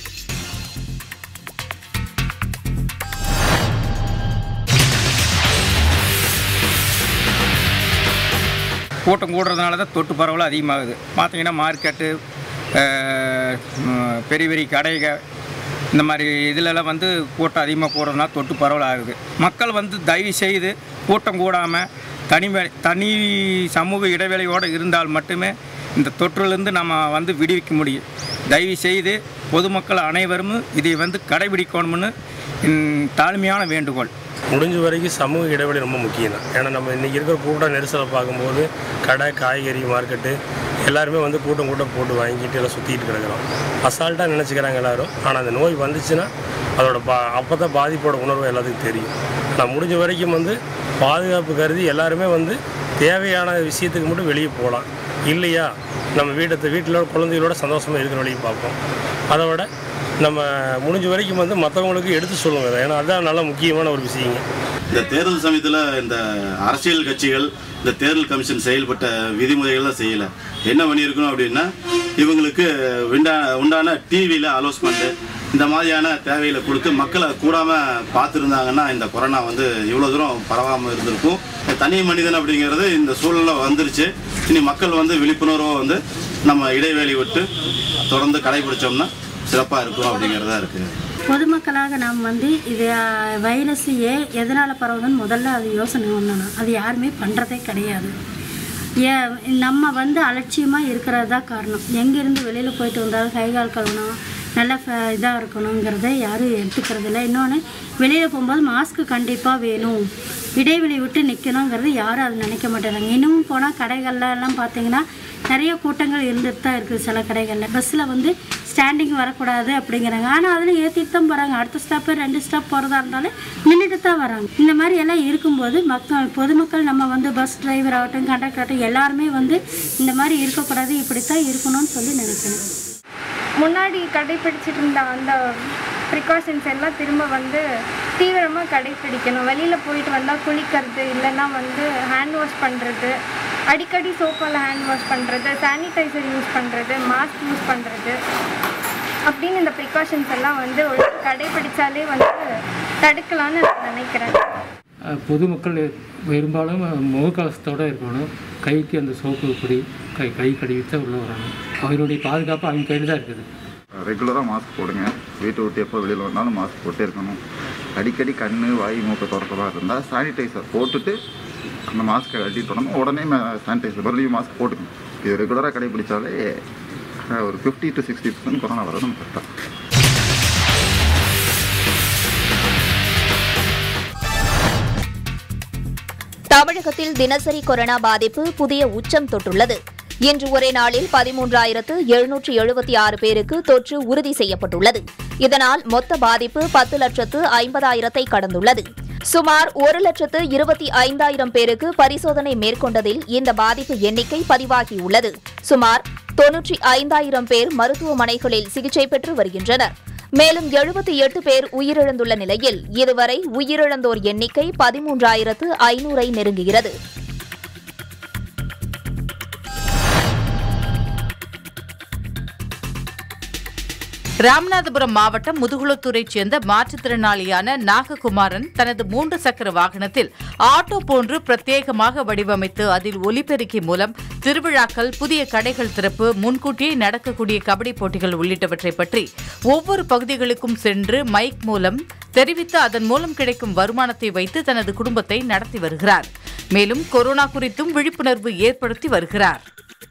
Speaker 13: கூட்டம் கூடுறதுனால தான் தொட்டு பரவல் அதிகமாகுது பார்த்தீங்கன்னா மார்க்கெட்டு அஹ், ம், பெரிய பெரிய கடைகள் இந்த மாதிரி இதிலெல்லாம் வந்து கூட்டம் அதிகமாக கூடுறதுனால தொட்டு பரவல் ஆகுது மக்கள் வந்து தயவு செய்து கூட்டம் கூடாமல் தனிமை தனி சமூக இடைவெளியோடு இருந்தால் மட்டுமே இந்த தொற்றிலிருந்து நம்ம வந்து விடுவிக்க முடியும் தயவு செய்து பொதுமக்கள் அனைவரும் இதை வந்து கடைபிடிக்கணும்னு என் தாழ்மையான வேண்டுகோள்
Speaker 14: முடிஞ்ச வரைக்கும் சமூக இடைவெளி ரொம்ப முக்கியம் தான் ஏன்னா நம்ம இன்றைக்கி இருக்கிற கூட்ட நெரிசலை பார்க்கும்போது கடை காய்கறி மார்க்கெட்டு எல்லாருமே வந்து கூட்டம் கூட்டம் போட்டு வாங்கிட்டு எல்லாம் சுற்றிட்டு கிடக்குறோம் அசால்ட்டாக நினச்சிக்கிறாங்க எல்லாரும் ஆனால் அந்த நோய் வந்துச்சுன்னா அதோட பா அப்போ தான் பாதிப்போட உணர்வு எல்லாத்துக்கும் தெரியும் நான் முடிஞ்ச வரைக்கும் வந்து பாதுகாப்பு கருதி எல்லாருமே வந்து தேவையான விஷயத்துக்கு மட்டும் வெளியே போகலாம் இல்லையா நம்ம வீட்டை வீட்டில் குழந்தைகளோட சந்தோஷமாக இருக்கிற வழியை பார்ப்போம் அதை விட நம்ம முடிஞ்ச வரைக்கும் வந்து மற்றவங்களுக்கு எடுத்து சொல்லுங்க ஏன்னா அதுதான் நல்ல முக்கியமான ஒரு விஷயங்க
Speaker 15: இந்த தேர்தல் சமயத்தில் இந்த அரசியல் கட்சிகள் இந்த தேர்தல் கமிஷன் செயல்பட்ட விதிமுறைகள்லாம் செய்யலை என்ன பண்ணியிருக்கணும் அப்படின்னா இவங்களுக்கு உண்டா உண்டான டிவியில் அலோஸ்மெண்ட்டு இந்த மாதிரியான தேவைகளை கொடுத்து மக்களை கூடாமல் பார்த்துருந்தாங்கன்னா இந்த கொரோனா வந்து இவ்வளோ தூரம் பரவாமல் இருந்திருக்கும் தனி மனிதன் அப்படிங்கிறது இந்த சூழலில் வந்துருச்சு இனி மக்கள் வந்து விழிப்புணர்வை வந்து நம்ம இடைவேளை விட்டு தொடர்ந்து கடைபிடிச்சோம்னா சிறப்பாக இருக்கும் அப்படிங்கிறதா இருக்குது
Speaker 16: பொதுமக்களாக நாம் வந்து இது அஹ், வைரஸ் ஏ எதனால் பரவுதுன்னு முதல்ல அது யோசனை பண்ணணும் அது யாருமே பண்ணுறதே கிடையாது ஏ நம்ம வந்து அலட்சியமாக இருக்கிறது தான் காரணம் எங்கேருந்து வெளியில் போயிட்டு வந்தாலும் கை கால் கழுவணும் நல்ல இதாக இருக்கணுங்கிறத யாரும் எடுத்துக்கிறது இல்லை இன்னொன்று வெளியில் போகும்போது மாஸ்க்கு கண்டிப்பாக வேணும் இடைவெளி விட்டு நிற்கணுங்கிறது யாரும் அது நினைக்க மாட்டேறாங்க இன்னமும் போனால் கடைகள்ல எல்லாம் பார்த்தீங்கன்னா நிறைய கூட்டங்கள் இருந்துட்டு தான் இருக்குது சில கடைகளில் பஸ்ஸில் வந்து ஸ்டாண்டிங் வரக்கூடாது அப்படிங்கிறாங்க ஆனால் அதில் ஏற்றிட்டு தான் போகிறாங்க அடுத்த ஸ்டாப்பு ரெண்டு ஸ்டாப் போகிறதா இருந்தாலும் நின்றுட்டு தான் வராங்க இந்த மாதிரி எல்லாம் இருக்கும்போது மக்கள் பொதுமக்கள் நம்ம வந்து பஸ் டிரைவர் ஆகட்டும் கண்டக்டர் ஆகட்டும் எல்லாருமே வந்து இந்த மாதிரி இருக்கக்கூடாது இப்படித்தான் இருக்கணும்னு சொல்லி நினைக்கணும்
Speaker 17: முன்னாடி கடைப்பிடிச்சிட்டு இருந்த அந்த ப்ரிகாஷன்ஸ் எல்லாம் திரும்ப வந்து தீவிரமாக கடைப்பிடிக்கணும் வெளியில் போயிட்டு வந்தால் குளிக்கிறது இல்லைன்னா வந்து ஹேண்ட் வாஷ் பண்ணுறது அடிக்கடி சோப்பால் ஹேண்ட் வாஷ் பண்ணுறது சானிடைசர் யூஸ் பண்ணுறது மாஸ்க் யூஸ் பண்ணுறது அப்படின்னு இந்த ப்ரிகாஷன்ஸ் எல்லாம் வந்து ஒரு கடைப்பிடிச்சாலே வந்து தடுக்கலாம்னு நான் நினைக்கிறேன்
Speaker 18: அஹ் பொதுமக்கள் பெரும்பாலும் முகக்கவசத்தோடு இருக்கணும் கைக்கு அந்த சோப்பு பொடி கை கை கழுவிட்டு உள்ளே வரணும் அவருடைய பாதுகாப்பு அவங்க கையில் தான் இருக்குது
Speaker 19: ரெகுலராக மாஸ்க் போடுங்க வீட்டை விட்டு எப்போ வெளியில் வந்தாலும் மாஸ்க் போட்டே இருக்கணும் அடிக்கடி கண் வாய் மூக்கை திறக்கிறதா இருந்தால் சானிடைசர் போட்டுட்டு அந்த மாஸ்க்கை கட்டிட்டு வரணும் உடனே சானிடைசர் மறுபடியும் மாஸ்க் போட்டுக்கணும் இது ரெகுலராக கடைபிடிச்சாலே அஹ், ஒரு fifty to sixty percent corona வர நம்ம கரெக்டாக
Speaker 1: தமிழகத்தில் தினசரி கொரோனா பாதிப்பு புதிய உச்சம் தொட்டுள்ளது இன்று ஒரே நாளில் பதிமூன்றாயிரத்து எழுநூற்று எழுபத்தி ஆறு பேருக்கு தொற்று உறுதி செய்யப்பட்டுள்ளது இதனால் மொத்த பாதிப்பு பத்து லட்சத்து ஐம்பதாயிரத்தை கடந்துள்ளது சுமார் ஒரு லட்சத்து இருபத்தி ஐந்தாயிரம் பேருக்கு பரிசோதனை மேற்கொண்டதில் இந்த பாதிப்பு எண்ணிக்கை பதிவாகியுள்ளது சுமார் தொன்னூற்றி ஐந்தாயிரம் பேர் மருத்துவமனைகளில் சிகிச்சை பெற்று வருகின்றனர் மேலும் எழுபத்தி எட்டு பேர் உயிரிழந்துள்ள நிலையில் இதுவரை உயிரிழந்தோர் எண்ணிக்கை பதிமூன்றாயிரத்து ஐநூறை நெருங்குகிறது
Speaker 2: ராமநாதபுரம் மாவட்டம் முதுகுளத்தூரைச் சேர்ந்த மாற்றுத்திறனாளியான நாககுமாரன் தனது மூன்று சக்கர வாகனத்தில் ஆட்டோ போன்று பிரத்யேகமாக வடிவமைத்து அதில் ஒலிபெருக்கி மூலம் திருவிழாக்கள் புதிய கடைகள் திறப்பு முன்கூட்டியே நடக்கக்கூடிய கபடி போட்டிகள் உள்ளிட்டவற்றை பற்றி ஒவ்வொரு பகுதிகளுக்கும் சென்று மைக் மூலம் தெரிவித்து அதன் மூலம் கிடைக்கும் வருமானத்தை வைத்து தனது குடும்பத்தை நடத்தி வருகிறார் மேலும் கொரோனா குறித்தும் விழிப்புணர்வு ஏற்படுத்தி வருகிறார்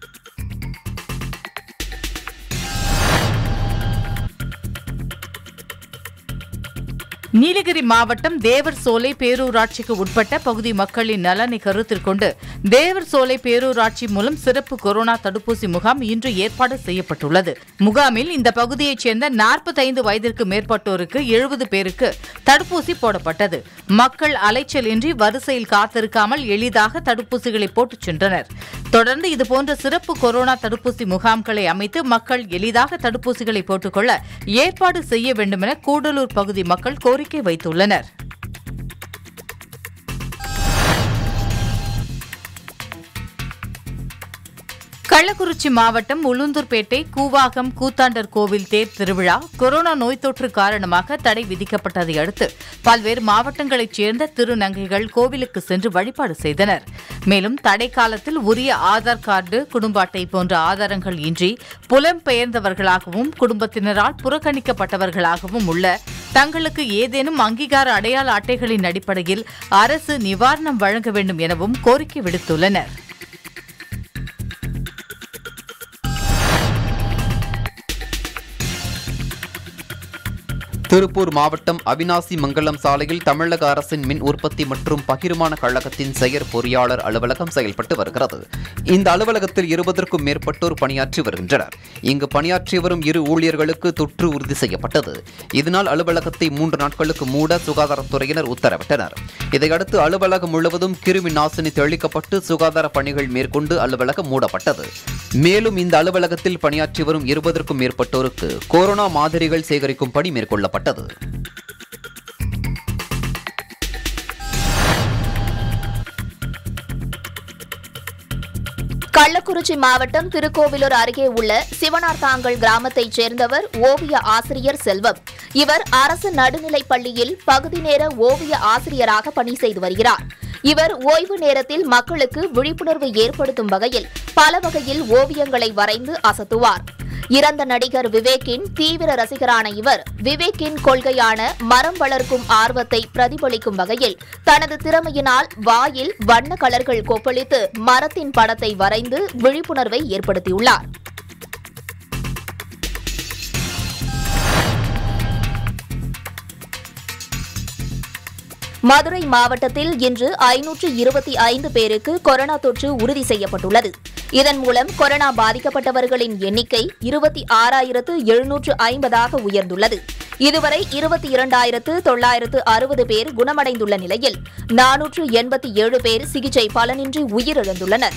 Speaker 2: நீலகிரி மாவட்டம் தேவர் சோலை பேரூராட்சிக்கு உட்பட்ட பகுதி மக்களின் நலனை கருத்தில் கொண்டு தேவர் சோலை பேரூராட்சி மூலம் சிறப்பு கொரோனா தடுப்பூசி முகாம் இன்று ஏற்பாடு செய்யப்பட்டுள்ளது முகாமில் இந்த பகுதியைச் சேர்ந்த நாற்பத்தைந்து வயதிற்கு மேற்பட்டோருக்கு எழுபது பேருக்கு தடுப்பூசி போடப்பட்டது மக்கள் அலைச்சலின்றி வரிசையில் காத்திருக்காமல் எளிதாக தடுப்பூசிகளை போட்டுச் சென்றனர் தொடர்ந்து இதுபோன்ற சிறப்பு கொரோனா தடுப்பூசி முகாம்களை அமைத்து மக்கள் எளிதாக தடுப்பூசிகளை போட்டுக்கொள்ள ஏற்பாடு செய்ய வேண்டுமென கூடலூர் பகுதி மக்கள் கோரிக்கை வைத்துள்ளனர் கள்ளக்குறிச்சி மாவட்டம் உளுந்தூர்பேட்டை கூவாகம் கூத்தாண்டர் கோவில் தேர் திருவிழா கொரோனா நோய் தொற்று காரணமாக தடை விதிக்கப்பட்டதை அடுத்து பல்வேறு மாவட்டங்களைச் சேர்ந்த திருநங்கைகள் கோவிலுக்கு சென்று வழிபாடு செய்தனர் மேலும் தடை காலத்தில் உரிய ஆதார் கார்டு குடும்ப அட்டை போன்ற ஆதாரங்கள் இன்றி புலம்பெயர்ந்தவர்களாகவும் குடும்பத்தினரால் புறக்கணிக்கப்பட்டவர்களாகவும் உள்ள தங்களுக்கு ஏதேனும் அங்கீகார அடையாள அட்டைகளின் அடிப்படையில் அரசு நிவாரணம் வழங்க வேண்டும் எனவும் கோரிக்கை விடுத்துள்ளனர்
Speaker 12: திருப்பூர் மாவட்டம் அவினாசி மங்கலம் சாலையில் தமிழக அரசின் மின் உற்பத்தி மற்றும் பகிர்மான கழகத்தின் செயற் பொறியாளர் அலுவலகம் செயல்பட்டு வருகிறது இந்த அலுவலகத்தில் இருபதற்கும் மேற்பட்டோர் பணியாற்றி வருகின்றனர் இங்கு பணியாற்றி வரும் இரு ஊழியர்களுக்கு தொற்று உறுதி செய்யப்பட்டது இதனால் அலுவலகத்தை மூன்று நாட்களுக்கு மூட சுகாதாரத்துறையினர் உத்தரவிட்டனர் இதையடுத்து அலுவலகம் முழுவதும் கிருமி நாசினி தெளிக்கப்பட்டு சுகாதார பணிகள் மேற்கொண்டு அலுவலகம் மூடப்பட்டது மேலும் இந்த அலுவலகத்தில் பணியாற்றி வரும் இருபதற்கும் மேற்பட்டோருக்கு கொரோனா மாதிரிகள் சேகரிக்கும் பணி மேற்கொள்ளப்பட்டது
Speaker 1: கள்ளக்குறிச்சி மாவட்டம் திருக்கோவிலூர் அருகே உள்ள சிவனார்த்தாங்கல் கிராமத்தைச் சேர்ந்தவர் ஓவிய ஆசிரியர் செல்வம் இவர் அரசு நடுநிலைப் பள்ளியில் பகுதி நேர ஓவிய ஆசிரியராக பணி செய்து வருகிறார் இவர் ஓய்வு நேரத்தில் மக்களுக்கு விழிப்புணர்வு ஏற்படுத்தும் வகையில் பல வகையில் ஓவியங்களை வரைந்து அசத்துவார் இறந்த நடிகர் விவேக்கின் தீவிர ரசிகரான இவர் விவேக்கின் கொள்கையான மரம் வளர்க்கும் ஆர்வத்தை பிரதிபலிக்கும் வகையில் தனது திறமையினால் வாயில் வண்ண கலர்கள் கொப்பளித்து மரத்தின் படத்தை வரைந்து விழிப்புணர்வை ஏற்படுத்தியுள்ளார் மதுரை மாவட்டத்தில் இன்று ஐநூற்று இருபத்தி ஐந்து பேருக்கு கொரோனா தொற்று உறுதி செய்யப்பட்டுள்ளது இதன் மூலம் கொரோனா பாதிக்கப்பட்டவர்களின் எண்ணிக்கை இருபத்தி ஆறாயிரத்து எழுநூற்று ஐம்பதாக உயர்ந்துள்ளது இதுவரை இருபத்தி இரண்டாயிரத்து தொள்ளாயிரத்து அறுபது பேர் குணமடைந்துள்ள நிலையில் நானூற்று எண்பத்தி ஏழு பேர் சிகிச்சை பலனின்றி உயிரிழந்துள்ளனர்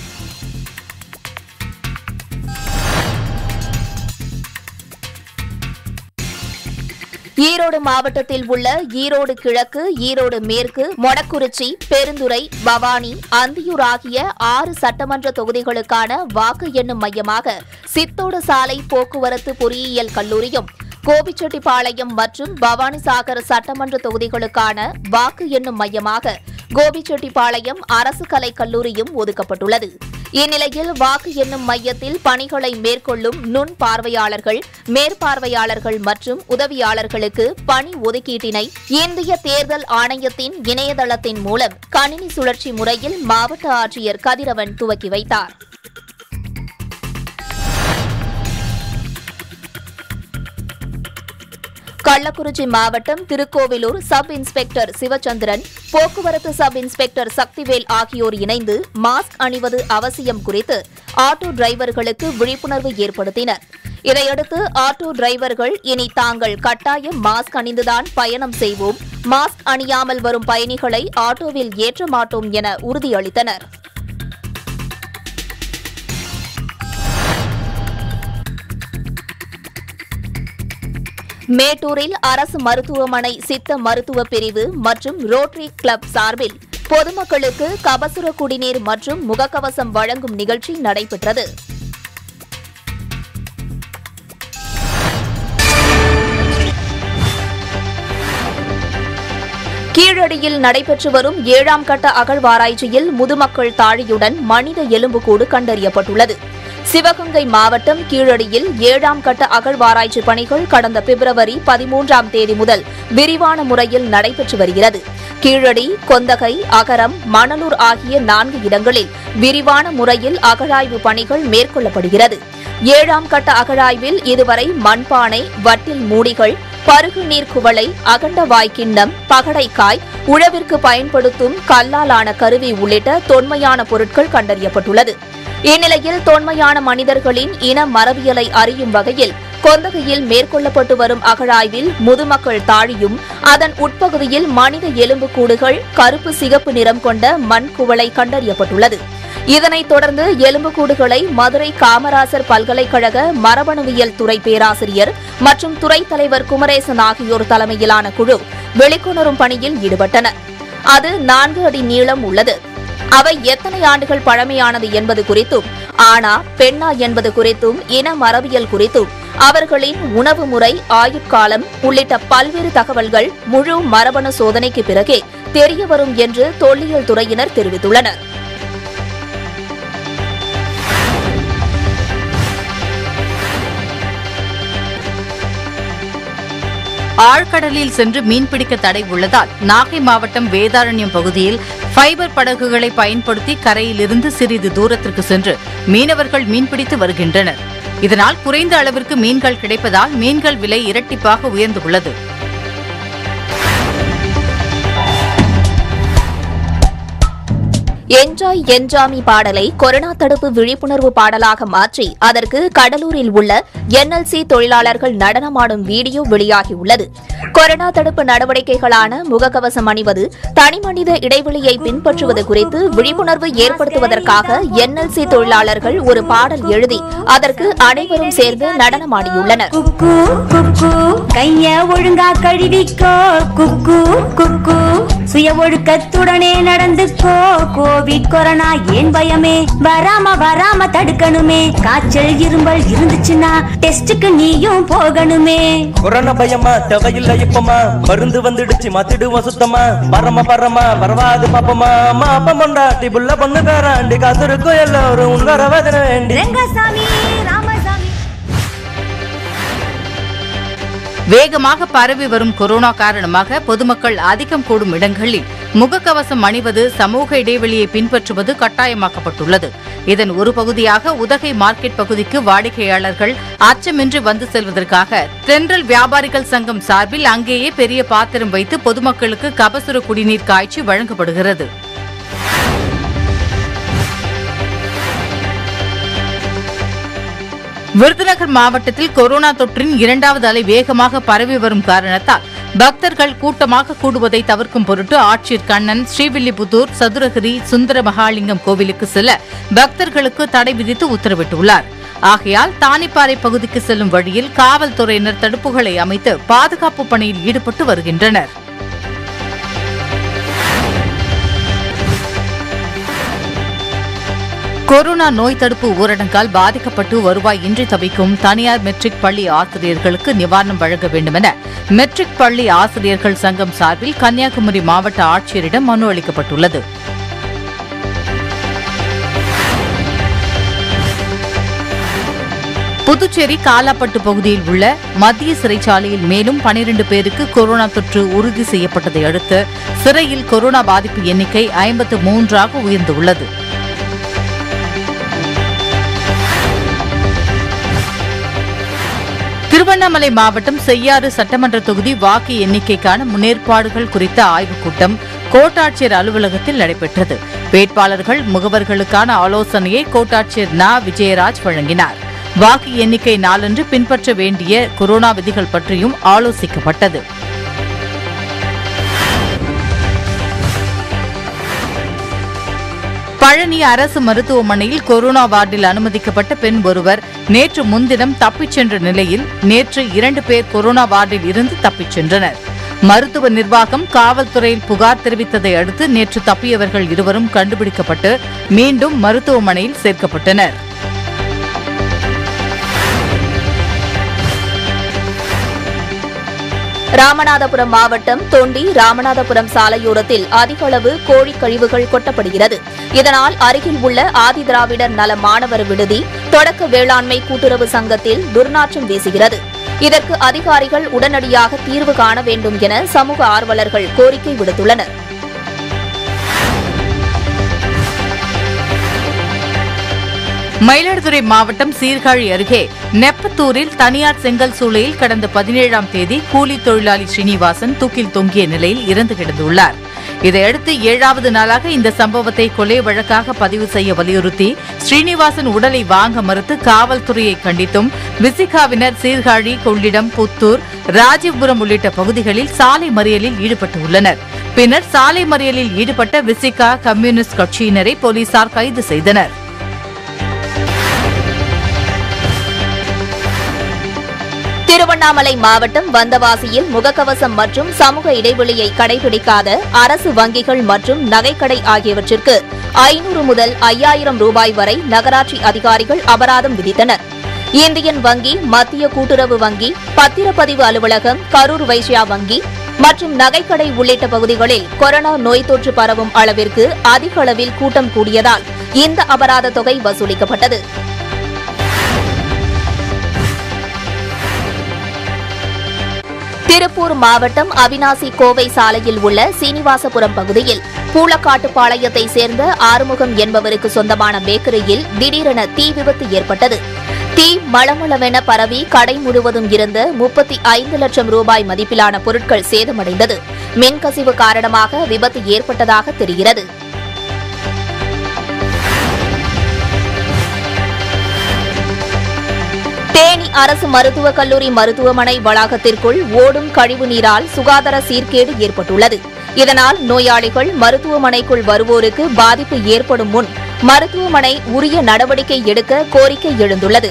Speaker 1: ஈரோடு மாவட்டத்தில் உள்ள ஈரோடு கிழக்கு ஈரோடு மேற்கு மொடக்குறிச்சி பெருந்துறை பவானி அந்தியூர் ஆகிய ஆறு சட்டமன்ற தொகுதிகளுக்கான வாக்கு எண்ணும் மையமாக சித்தோடு சாலை போக்குவரத்து பொறியியல் கல்லூரியும் கோபிச்செட்டிப்பாளையம் மற்றும் பவானிசாகர் சட்டமன்ற தொகுதிகளுக்கான வாக்கு எண்ணும் மையமாக கோபிச்செட்டிப்பாளையம் அரசு கலைக் கல்லூரியும் ஒதுக்கப்பட்டுள்ளது இந்நிலையில் வாக்கு எண்ணும் மையத்தில் பணிகளை மேற்கொள்ளும் நுண் பார்வையாளர்கள் மேற்பார்வையாளர்கள் மற்றும் உதவியாளர்களுக்கு பணி ஒதுக்கீட்டினை இந்திய தேர்தல் ஆணையத்தின் இணையதளத்தின் மூலம் கணினி சுழற்சி முறையில் மாவட்ட ஆட்சியர் கதிரவன் துவக்கி வைத்தார் கள்ளக்குறிச்சி மாவட்டம் திருக்கோவிலூர் சப் இன்ஸ்பெக்டர் சிவச்சந்திரன் போக்குவரத்து சப் இன்ஸ்பெக்டர் சக்திவேல் ஆகியோர் இணைந்து மாஸ்க் அணிவது அவசியம் குறித்து ஆட்டோ டிரைவர்களுக்கு விழிப்புணர்வு ஏற்படுத்தினர் இதையடுத்து ஆட்டோ டிரைவர்கள் இனி தாங்கள் கட்டாயம் மாஸ்க் அணிந்துதான் பயணம் செய்வோம் மாஸ்க் அணியாமல் வரும் பயணிகளை ஆட்டோவில் ஏற்ற மாட்டோம் என உறுதியளித்தனர் மேட்டூரில் அரசு மருத்துவமனை சித்த மருத்துவ பிரிவு மற்றும் ரோட்டரி கிளப் சார்பில் பொதுமக்களுக்கு கபசுர குடிநீர் மற்றும் முகக்கவசம் வழங்கும் நிகழ்ச்சி நடைபெற்றது கீழடியில் நடைபெற்று வரும் ஏழாம் கட்ட அகழ்வாராய்ச்சியில் முதுமக்கள் தாழியுடன் மனித எலும்புக்கூடு கண்டறியப்பட்டுள்ளது சிவகங்கை மாவட்டம் கீழடியில் ஏழாம் கட்ட அகழ்வாராய்ச்சி பணிகள் கடந்த பிப்ரவரி பதிமூன்றாம் தேதி முதல் விரிவான முறையில் நடைபெற்று வருகிறது கீழடி கொந்தகை அகரம் மணலூர் ஆகிய நான்கு இடங்களில் விரிவான முறையில் அகழாய்வு பணிகள் மேற்கொள்ளப்படுகிறது ஏழாம் கட்ட அகழாய்வில் இதுவரை மண்பானை வட்டில் மூடிகள் பருகு நீர் குவளை அகண்ட வாய்க்கிண்ணம் பகடைக்காய் உழவிற்கு பயன்படுத்தும் கல்லாலான கருவி உள்ளிட்ட தொன்மையான பொருட்கள் கண்டறியப்பட்டுள்ளது இந்நிலையில் தொன்மையான மனிதர்களின் இன மரபியலை அறியும் வகையில் கொந்தகையில் மேற்கொள்ளப்பட்டு வரும் அகழாய்வில் முதுமக்கள் தாழியும் அதன் உட்பகுதியில் மனித எலும்புக்கூடுகள் கருப்பு சிகப்பு நிறம் கொண்ட மண் குவளை கண்டறியப்பட்டுள்ளது இதனைத் தொடர்ந்து எலும்புக்கூடுகளை மதுரை காமராசர் பல்கலைக்கழக மரபணுவியல் துறை பேராசிரியர் மற்றும் துறை தலைவர் குமரேசன் ஆகியோர் தலைமையிலான குழு வெளிக்கொணரும் பணியில் ஈடுபட்டனர் அது நான்கு அடி நீளம் உள்ளது அவை எத்தனை ஆண்டுகள் பழமையானது என்பது குறித்தும் ஆனா பெண்ணா என்பது குறித்தும் இன மரபியல் குறித்தும் அவர்களின் உணவு முறை ஆயுட்காலம் உள்ளிட்ட பல்வேறு தகவல்கள் முழு மரபணு சோதனைக்கு பிறகே தெரியவரும் என்று தொல்லியல் துறையினர் தெரிவித்துள்ளனர்
Speaker 2: ஆழ்கடலில் சென்று மீன்பிடிக்க தடை உள்ளதால் நாகை மாவட்டம் வேதாரண்யம் பகுதியில் ஃபைபர் படகுகளை பயன்படுத்தி கரையிலிருந்து சிறிது தூரத்திற்கு சென்று மீனவர்கள் மீன்பிடித்து வருகின்றனர் இதனால் குறைந்த அளவிற்கு மீன்கள் கிடைப்பதால் மீன்கள் விலை இரட்டிப்பாக உயர்ந்துள்ளது
Speaker 1: என்ஜாய் என்ஜாமி பாடலை கொரோனா தடுப்பு விழிப்புணர்வு பாடலாக மாற்றி அதற்கு கடலூரில் உள்ள என்எல்சி தொழிலாளர்கள் நடனமாடும் வீடியோ வெளியாகியுள்ளது கொரோனா தடுப்பு நடவடிக்கைகளான முகக்கவசம் அணிவது தனிமனித இடைவெளியை பின்பற்றுவது குறித்து விழிப்புணர்வு ஏற்படுத்துவதற்காக என்எல்சி தொழிலாளர்கள் ஒரு பாடல் எழுதி அதற்கு அனைவரும் சேர்ந்து நடனமாடியுள்ளனர்
Speaker 20: குக்கு கைய ஒழுங்கா கழுவிக்கோ குக்கு குக்கு சுய ஒழுக்கத்துடனே நடந்துக்கோ கோவிட் கொரோனா ஏன் பயமே வராம வராம தடுக்கணுமே காய்ச்சல் இரும்பல் இருந்துச்சுன்னா டெஸ்டுக்கு நீயும் போகணுமே
Speaker 21: கொரோனா பயமா தேவையில்லை இப்பமா மருந்து வந்துடுச்சு மாத்திடுவோம் சுத்தமா பரம பரமா வரவாது பாப்பமா அம்மா அப்பா பொண்டாட்டி புள்ள பொண்ணு பேராண்டி காத்திருக்கும் எல்லோரும் உன் வரவதன வேண்டி
Speaker 20: ரங்கசாமி ராமசாமி
Speaker 2: வேகமாக பரவி வரும் கொரோனா காரணமாக பொதுமக்கள் அதிகம் கூடும் இடங்களில் முகக்கவசம் அணிவது சமூக இடைவெளியை பின்பற்றுவது கட்டாயமாக்கப்பட்டுள்ளது இதன் ஒரு பகுதியாக உதகை மார்க்கெட் பகுதிக்கு வாடிக்கையாளர்கள் அச்சமின்றி வந்து செல்வதற்காக தென்றல் வியாபாரிகள் சங்கம் சார்பில் அங்கேயே பெரிய பாத்திரம் வைத்து பொதுமக்களுக்கு கபசுர குடிநீர் காய்ச்சி வழங்கப்படுகிறது விருதுநகர் மாவட்டத்தில் கொரோனா தொற்றின் இரண்டாவது அலை வேகமாக பரவி வரும் காரணத்தால் பக்தர்கள் கூட்டமாக கூடுவதை தவிர்க்கும் பொருட்டு ஆட்சியர் கண்ணன் ஸ்ரீவில்லிபுத்தூர் சதுரகிரி சுந்தர மகாலிங்கம் கோவிலுக்கு செல்ல பக்தர்களுக்கு தடை விதித்து உத்தரவிட்டுள்ளார் ஆகையால் தானிப்பாறை பகுதிக்கு செல்லும் வழியில் காவல்துறையினர் தடுப்புகளை அமைத்து பாதுகாப்பு பணியில் ஈடுபட்டு வருகின்றனர் கொரோனா நோய் தடுப்பு ஊரடங்கால் பாதிக்கப்பட்டு வருவாய் இன்றி தவிக்கும் தனியார் மெட்ரிக் பள்ளி ஆசிரியர்களுக்கு நிவாரணம் வழங்க வேண்டுமென மெட்ரிக் பள்ளி ஆசிரியர்கள் சங்கம் சார்பில் கன்னியாகுமரி மாவட்ட ஆட்சியரிடம் மனு அளிக்கப்பட்டுள்ளது புதுச்சேரி காலாப்பட்டு பகுதியில் உள்ள மத்திய சிறைச்சாலையில் மேலும் பனிரண்டு பேருக்கு கொரோனா தொற்று உறுதி செய்யப்பட்டதை அடுத்து சிறையில் கொரோனா பாதிப்பு எண்ணிக்கை ஐம்பத்து மூன்றாக உயர்ந்துள்ளது திருவண்ணாமலை மாவட்டம் செய்யாறு சட்டமன்ற தொகுதி வாக்கு எண்ணிக்கைக்கான முன்னேற்பாடுகள் குறித்த ஆய்வுக் கூட்டம் கோட்டாட்சியர் அலுவலகத்தில் நடைபெற்றது வேட்பாளர்கள் முகவர்களுக்கான ஆலோசனையை கோட்டாட்சியர் நா விஜயராஜ் வழங்கினார் வாக்கு எண்ணிக்கை நாளன்று பின்பற்ற வேண்டிய கொரோனா விதிகள் பற்றியும் ஆலோசிக்கப்பட்டது பழனி அரசு மருத்துவமனையில் கொரோனா வார்டில் அனுமதிக்கப்பட்ட பெண் ஒருவர் நேற்று முன்தினம் தப்பிச் சென்ற நிலையில் நேற்று இரண்டு பேர் கொரோனா வார்டில் இருந்து தப்பிச் சென்றனர் மருத்துவ நிர்வாகம் காவல்துறையில் புகார் தெரிவித்ததை அடுத்து நேற்று தப்பியவர்கள் இருவரும் கண்டுபிடிக்கப்பட்டு மீண்டும் மருத்துவமனையில் சேர்க்கப்பட்டனர்
Speaker 1: ராமநாதபுரம் மாவட்டம் தொண்டி ராமநாதபுரம் சாலையோரத்தில் அதிக அளவு கோழி கழிவுகள் கொட்டப்படுகிறது இதனால் அருகில் உள்ள ஆதிதிராவிடர் நல மாணவர் விடுதி தொடக்க வேளாண்மை கூட்டுறவு சங்கத்தில் துர்நாற்றம் வீசுகிறது இதற்கு அதிகாரிகள் உடனடியாக தீர்வு காண வேண்டும் என சமூக ஆர்வலர்கள் கோரிக்கை விடுத்துள்ளனர்
Speaker 2: மயிலாடுதுறை மாவட்டம் சீர்காழி அருகே நெப்பத்தூரில் தனியார் செங்கல் சூளையில் கடந்த பதினேழாம் தேதி கூலி தொழிலாளி ஸ்ரீனிவாசன் தூக்கில் தொங்கிய நிலையில் இறந்து கிடந்துள்ளார் இதையடுத்து ஏழாவது நாளாக இந்த சம்பவத்தை கொலை வழக்காக பதிவு செய்ய வலியுறுத்தி ஸ்ரீனிவாசன் உடலை வாங்க மறுத்து காவல்துறையை கண்டித்தும் விசிகாவினர் சீர்காழி கொள்ளிடம் புத்தூர் ராஜீவ்புரம் உள்ளிட்ட பகுதிகளில் சாலை மறியலில் ஈடுபட்டுள்ளனர் பின்னர் சாலை மறியலில் ஈடுபட்ட விசிகா கம்யூனிஸ்ட் கட்சியினரை போலீசார் கைது செய்தனர்
Speaker 1: திருவண்ணாமலை மாவட்டம் வந்தவாசியில் முகக்கவசம் மற்றும் சமூக இடைவெளியை கடைபிடிக்காத அரசு வங்கிகள் மற்றும் நகைக்கடை ஆகியவற்றிற்கு ஐநூறு முதல் ஐயாயிரம் ரூபாய் வரை நகராட்சி அதிகாரிகள் அபராதம் விதித்தனர் இந்தியன் வங்கி மத்திய கூட்டுறவு வங்கி பத்திரப்பதிவு அலுவலகம் கரூர் வைஷ்யா வங்கி மற்றும் நகைக்கடை உள்ளிட்ட பகுதிகளில் கொரோனா நோய் தொற்று பரவும் அளவிற்கு அதிக அளவில் கூட்டம் கூடியதால் இந்த அபராத தொகை வசூலிக்கப்பட்டது திருப்பூர் மாவட்டம் அவினாசி கோவை சாலையில் உள்ள சீனிவாசபுரம் பகுதியில் பூளக்காட்டு பாளையத்தை சேர்ந்த ஆறுமுகம் என்பவருக்கு சொந்தமான பேக்கரியில் திடீரென தீ விபத்து ஏற்பட்டது தீ மளமளவென பரவி கடை முழுவதும் இருந்த முப்பத்தி ஐந்து லட்சம் ரூபாய் மதிப்பிலான பொருட்கள் சேதமடைந்தது மின்கசிவு காரணமாக விபத்து ஏற்பட்டதாக தெரிகிறது தேனி அரசு மருத்துவக் கல்லூரி மருத்துவமனை வளாகத்திற்குள் ஓடும் கழிவு நீரால் சுகாதார சீர்கேடு ஏற்பட்டுள்ளது இதனால் நோயாளிகள் மருத்துவமனைக்குள் வருவோருக்கு பாதிப்பு ஏற்படும் முன் மருத்துவமனை உரிய நடவடிக்கை எடுக்க கோரிக்கை எழுந்துள்ளது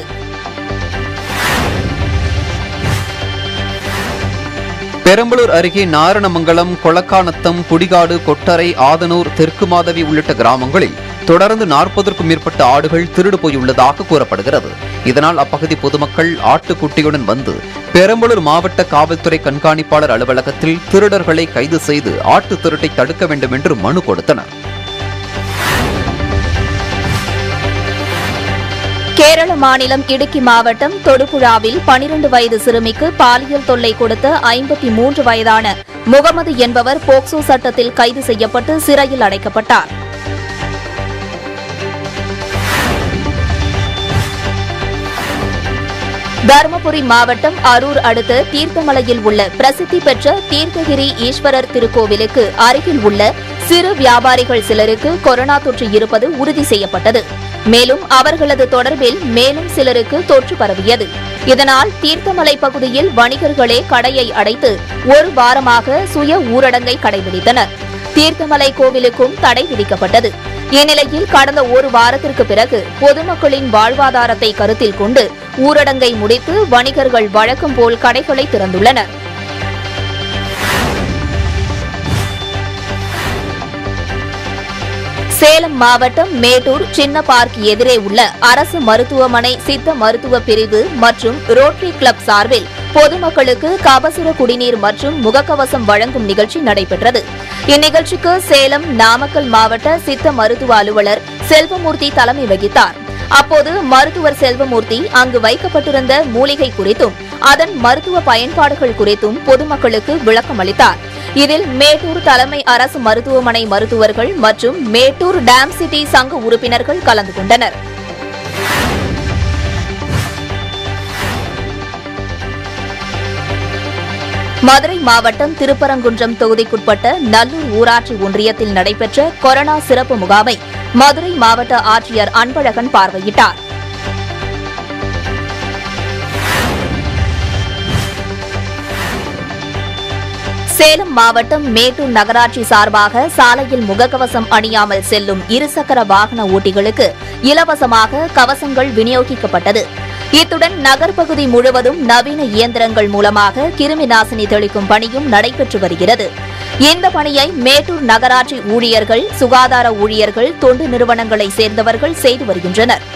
Speaker 12: பெரம்பலூர் அருகே நாரணமங்கலம் கொளக்கானத்தம் குடிகாடு கொட்டரை ஆதனூர் தெற்கு மாதவி உள்ளிட்ட கிராமங்களில் தொடர்ந்து நாற்பதற்கும் மேற்பட்ட ஆடுகள் திருடு போயுள்ளதாக கூறப்படுகிறது இதனால் அப்பகுதி பொதுமக்கள் ஆட்டுக்குட்டியுடன் வந்து பெரம்பலூர் மாவட்ட காவல்துறை கண்காணிப்பாளர் அலுவலகத்தில் திருடர்களை கைது செய்து ஆட்டு திருட்டை தடுக்க வேண்டும் என்று மனு கொடுத்தனர்
Speaker 1: கேரள மாநிலம் இடுக்கி மாவட்டம் தொடுபுழாவில் பனிரண்டு வயது சிறுமிக்கு பாலியல் தொல்லை கொடுத்த ஐம்பத்தி மூன்று வயதான முகமது என்பவர் போக்சோ சட்டத்தில் கைது செய்யப்பட்டு சிறையில் அடைக்கப்பட்டார் தருமபுரி மாவட்டம் அரூர் அடுத்த தீர்த்தமலையில் உள்ள பிரசித்தி பெற்ற தீர்த்தகிரி ஈஸ்வரர் திருக்கோவிலுக்கு அருகில் உள்ள சிறு வியாபாரிகள் சிலருக்கு கொரோனா தொற்று இருப்பது உறுதி செய்யப்பட்டது மேலும் அவர்களது தொடர்பில் மேலும் சிலருக்கு தொற்று பரவியது இதனால் தீர்த்தமலை பகுதியில் வணிகர்களே கடையை அடைத்து ஒரு வாரமாக சுய ஊரடங்கை கடைபிடித்தனர் தீர்த்தமலை கோவிலுக்கும் தடை விதிக்கப்பட்டது இந்நிலையில் கடந்த ஒரு வாரத்திற்கு பிறகு பொதுமக்களின் வாழ்வாதாரத்தை கருத்தில் கொண்டு ஊரடங்கை முடித்து வணிகர்கள் வழக்கம் போல் கடைகளை திறந்துள்ளனர் சேலம் மாவட்டம் மேட்டூர் சின்ன பார்க் எதிரே உள்ள அரசு மருத்துவமனை சித்த மருத்துவ பிரிவு மற்றும் ரோட்டரி கிளப் சார்பில் பொதுமக்களுக்கு கபசுர குடிநீர் மற்றும் முகக்கவசம் வழங்கும் நிகழ்ச்சி நடைபெற்றது இந்நிகழ்ச்சிக்கு சேலம் நாமக்கல் மாவட்ட சித்த மருத்துவ அலுவலர் செல்வமூர்த்தி தலைமை வகித்தார் அப்போது மருத்துவர் செல்வமூர்த்தி அங்கு வைக்கப்பட்டிருந்த மூலிகை குறித்தும் அதன் மருத்துவ பயன்பாடுகள் குறித்தும் பொதுமக்களுக்கு விளக்கம் அளித்தார் இதில் மேட்டூர் தலைமை அரசு மருத்துவமனை மருத்துவர்கள் மற்றும் மேட்டூர் டேம் சிட்டி சங்க உறுப்பினர்கள் கலந்து கொண்டனர் மதுரை மாவட்டம் திருப்பரங்குன்றம் தொகுதிக்குட்பட்ட நல்லூர் ஊராட்சி ஒன்றியத்தில் நடைபெற்ற கொரோனா சிறப்பு முகாமை மதுரை மாவட்ட ஆட்சியர் அன்பழகன் பார்வையிட்டார் சேலம் மாவட்டம் மேட்டூர் நகராட்சி சார்பாக சாலையில் முகக்கவசம் அணியாமல் செல்லும் இருசக்கர வாகன ஓட்டிகளுக்கு இலவசமாக கவசங்கள் விநியோகிக்கப்பட்டது இத்துடன் நகர்ப்பகுதி முழுவதும் நவீன இயந்திரங்கள் மூலமாக கிருமி நாசினி தெளிக்கும் பணியும் நடைபெற்று வருகிறது இந்த பணியை மேட்டூர் நகராட்சி ஊழியர்கள் சுகாதார ஊழியர்கள் தொண்டு நிறுவனங்களை சேர்ந்தவர்கள் செய்து வருகின்றனர்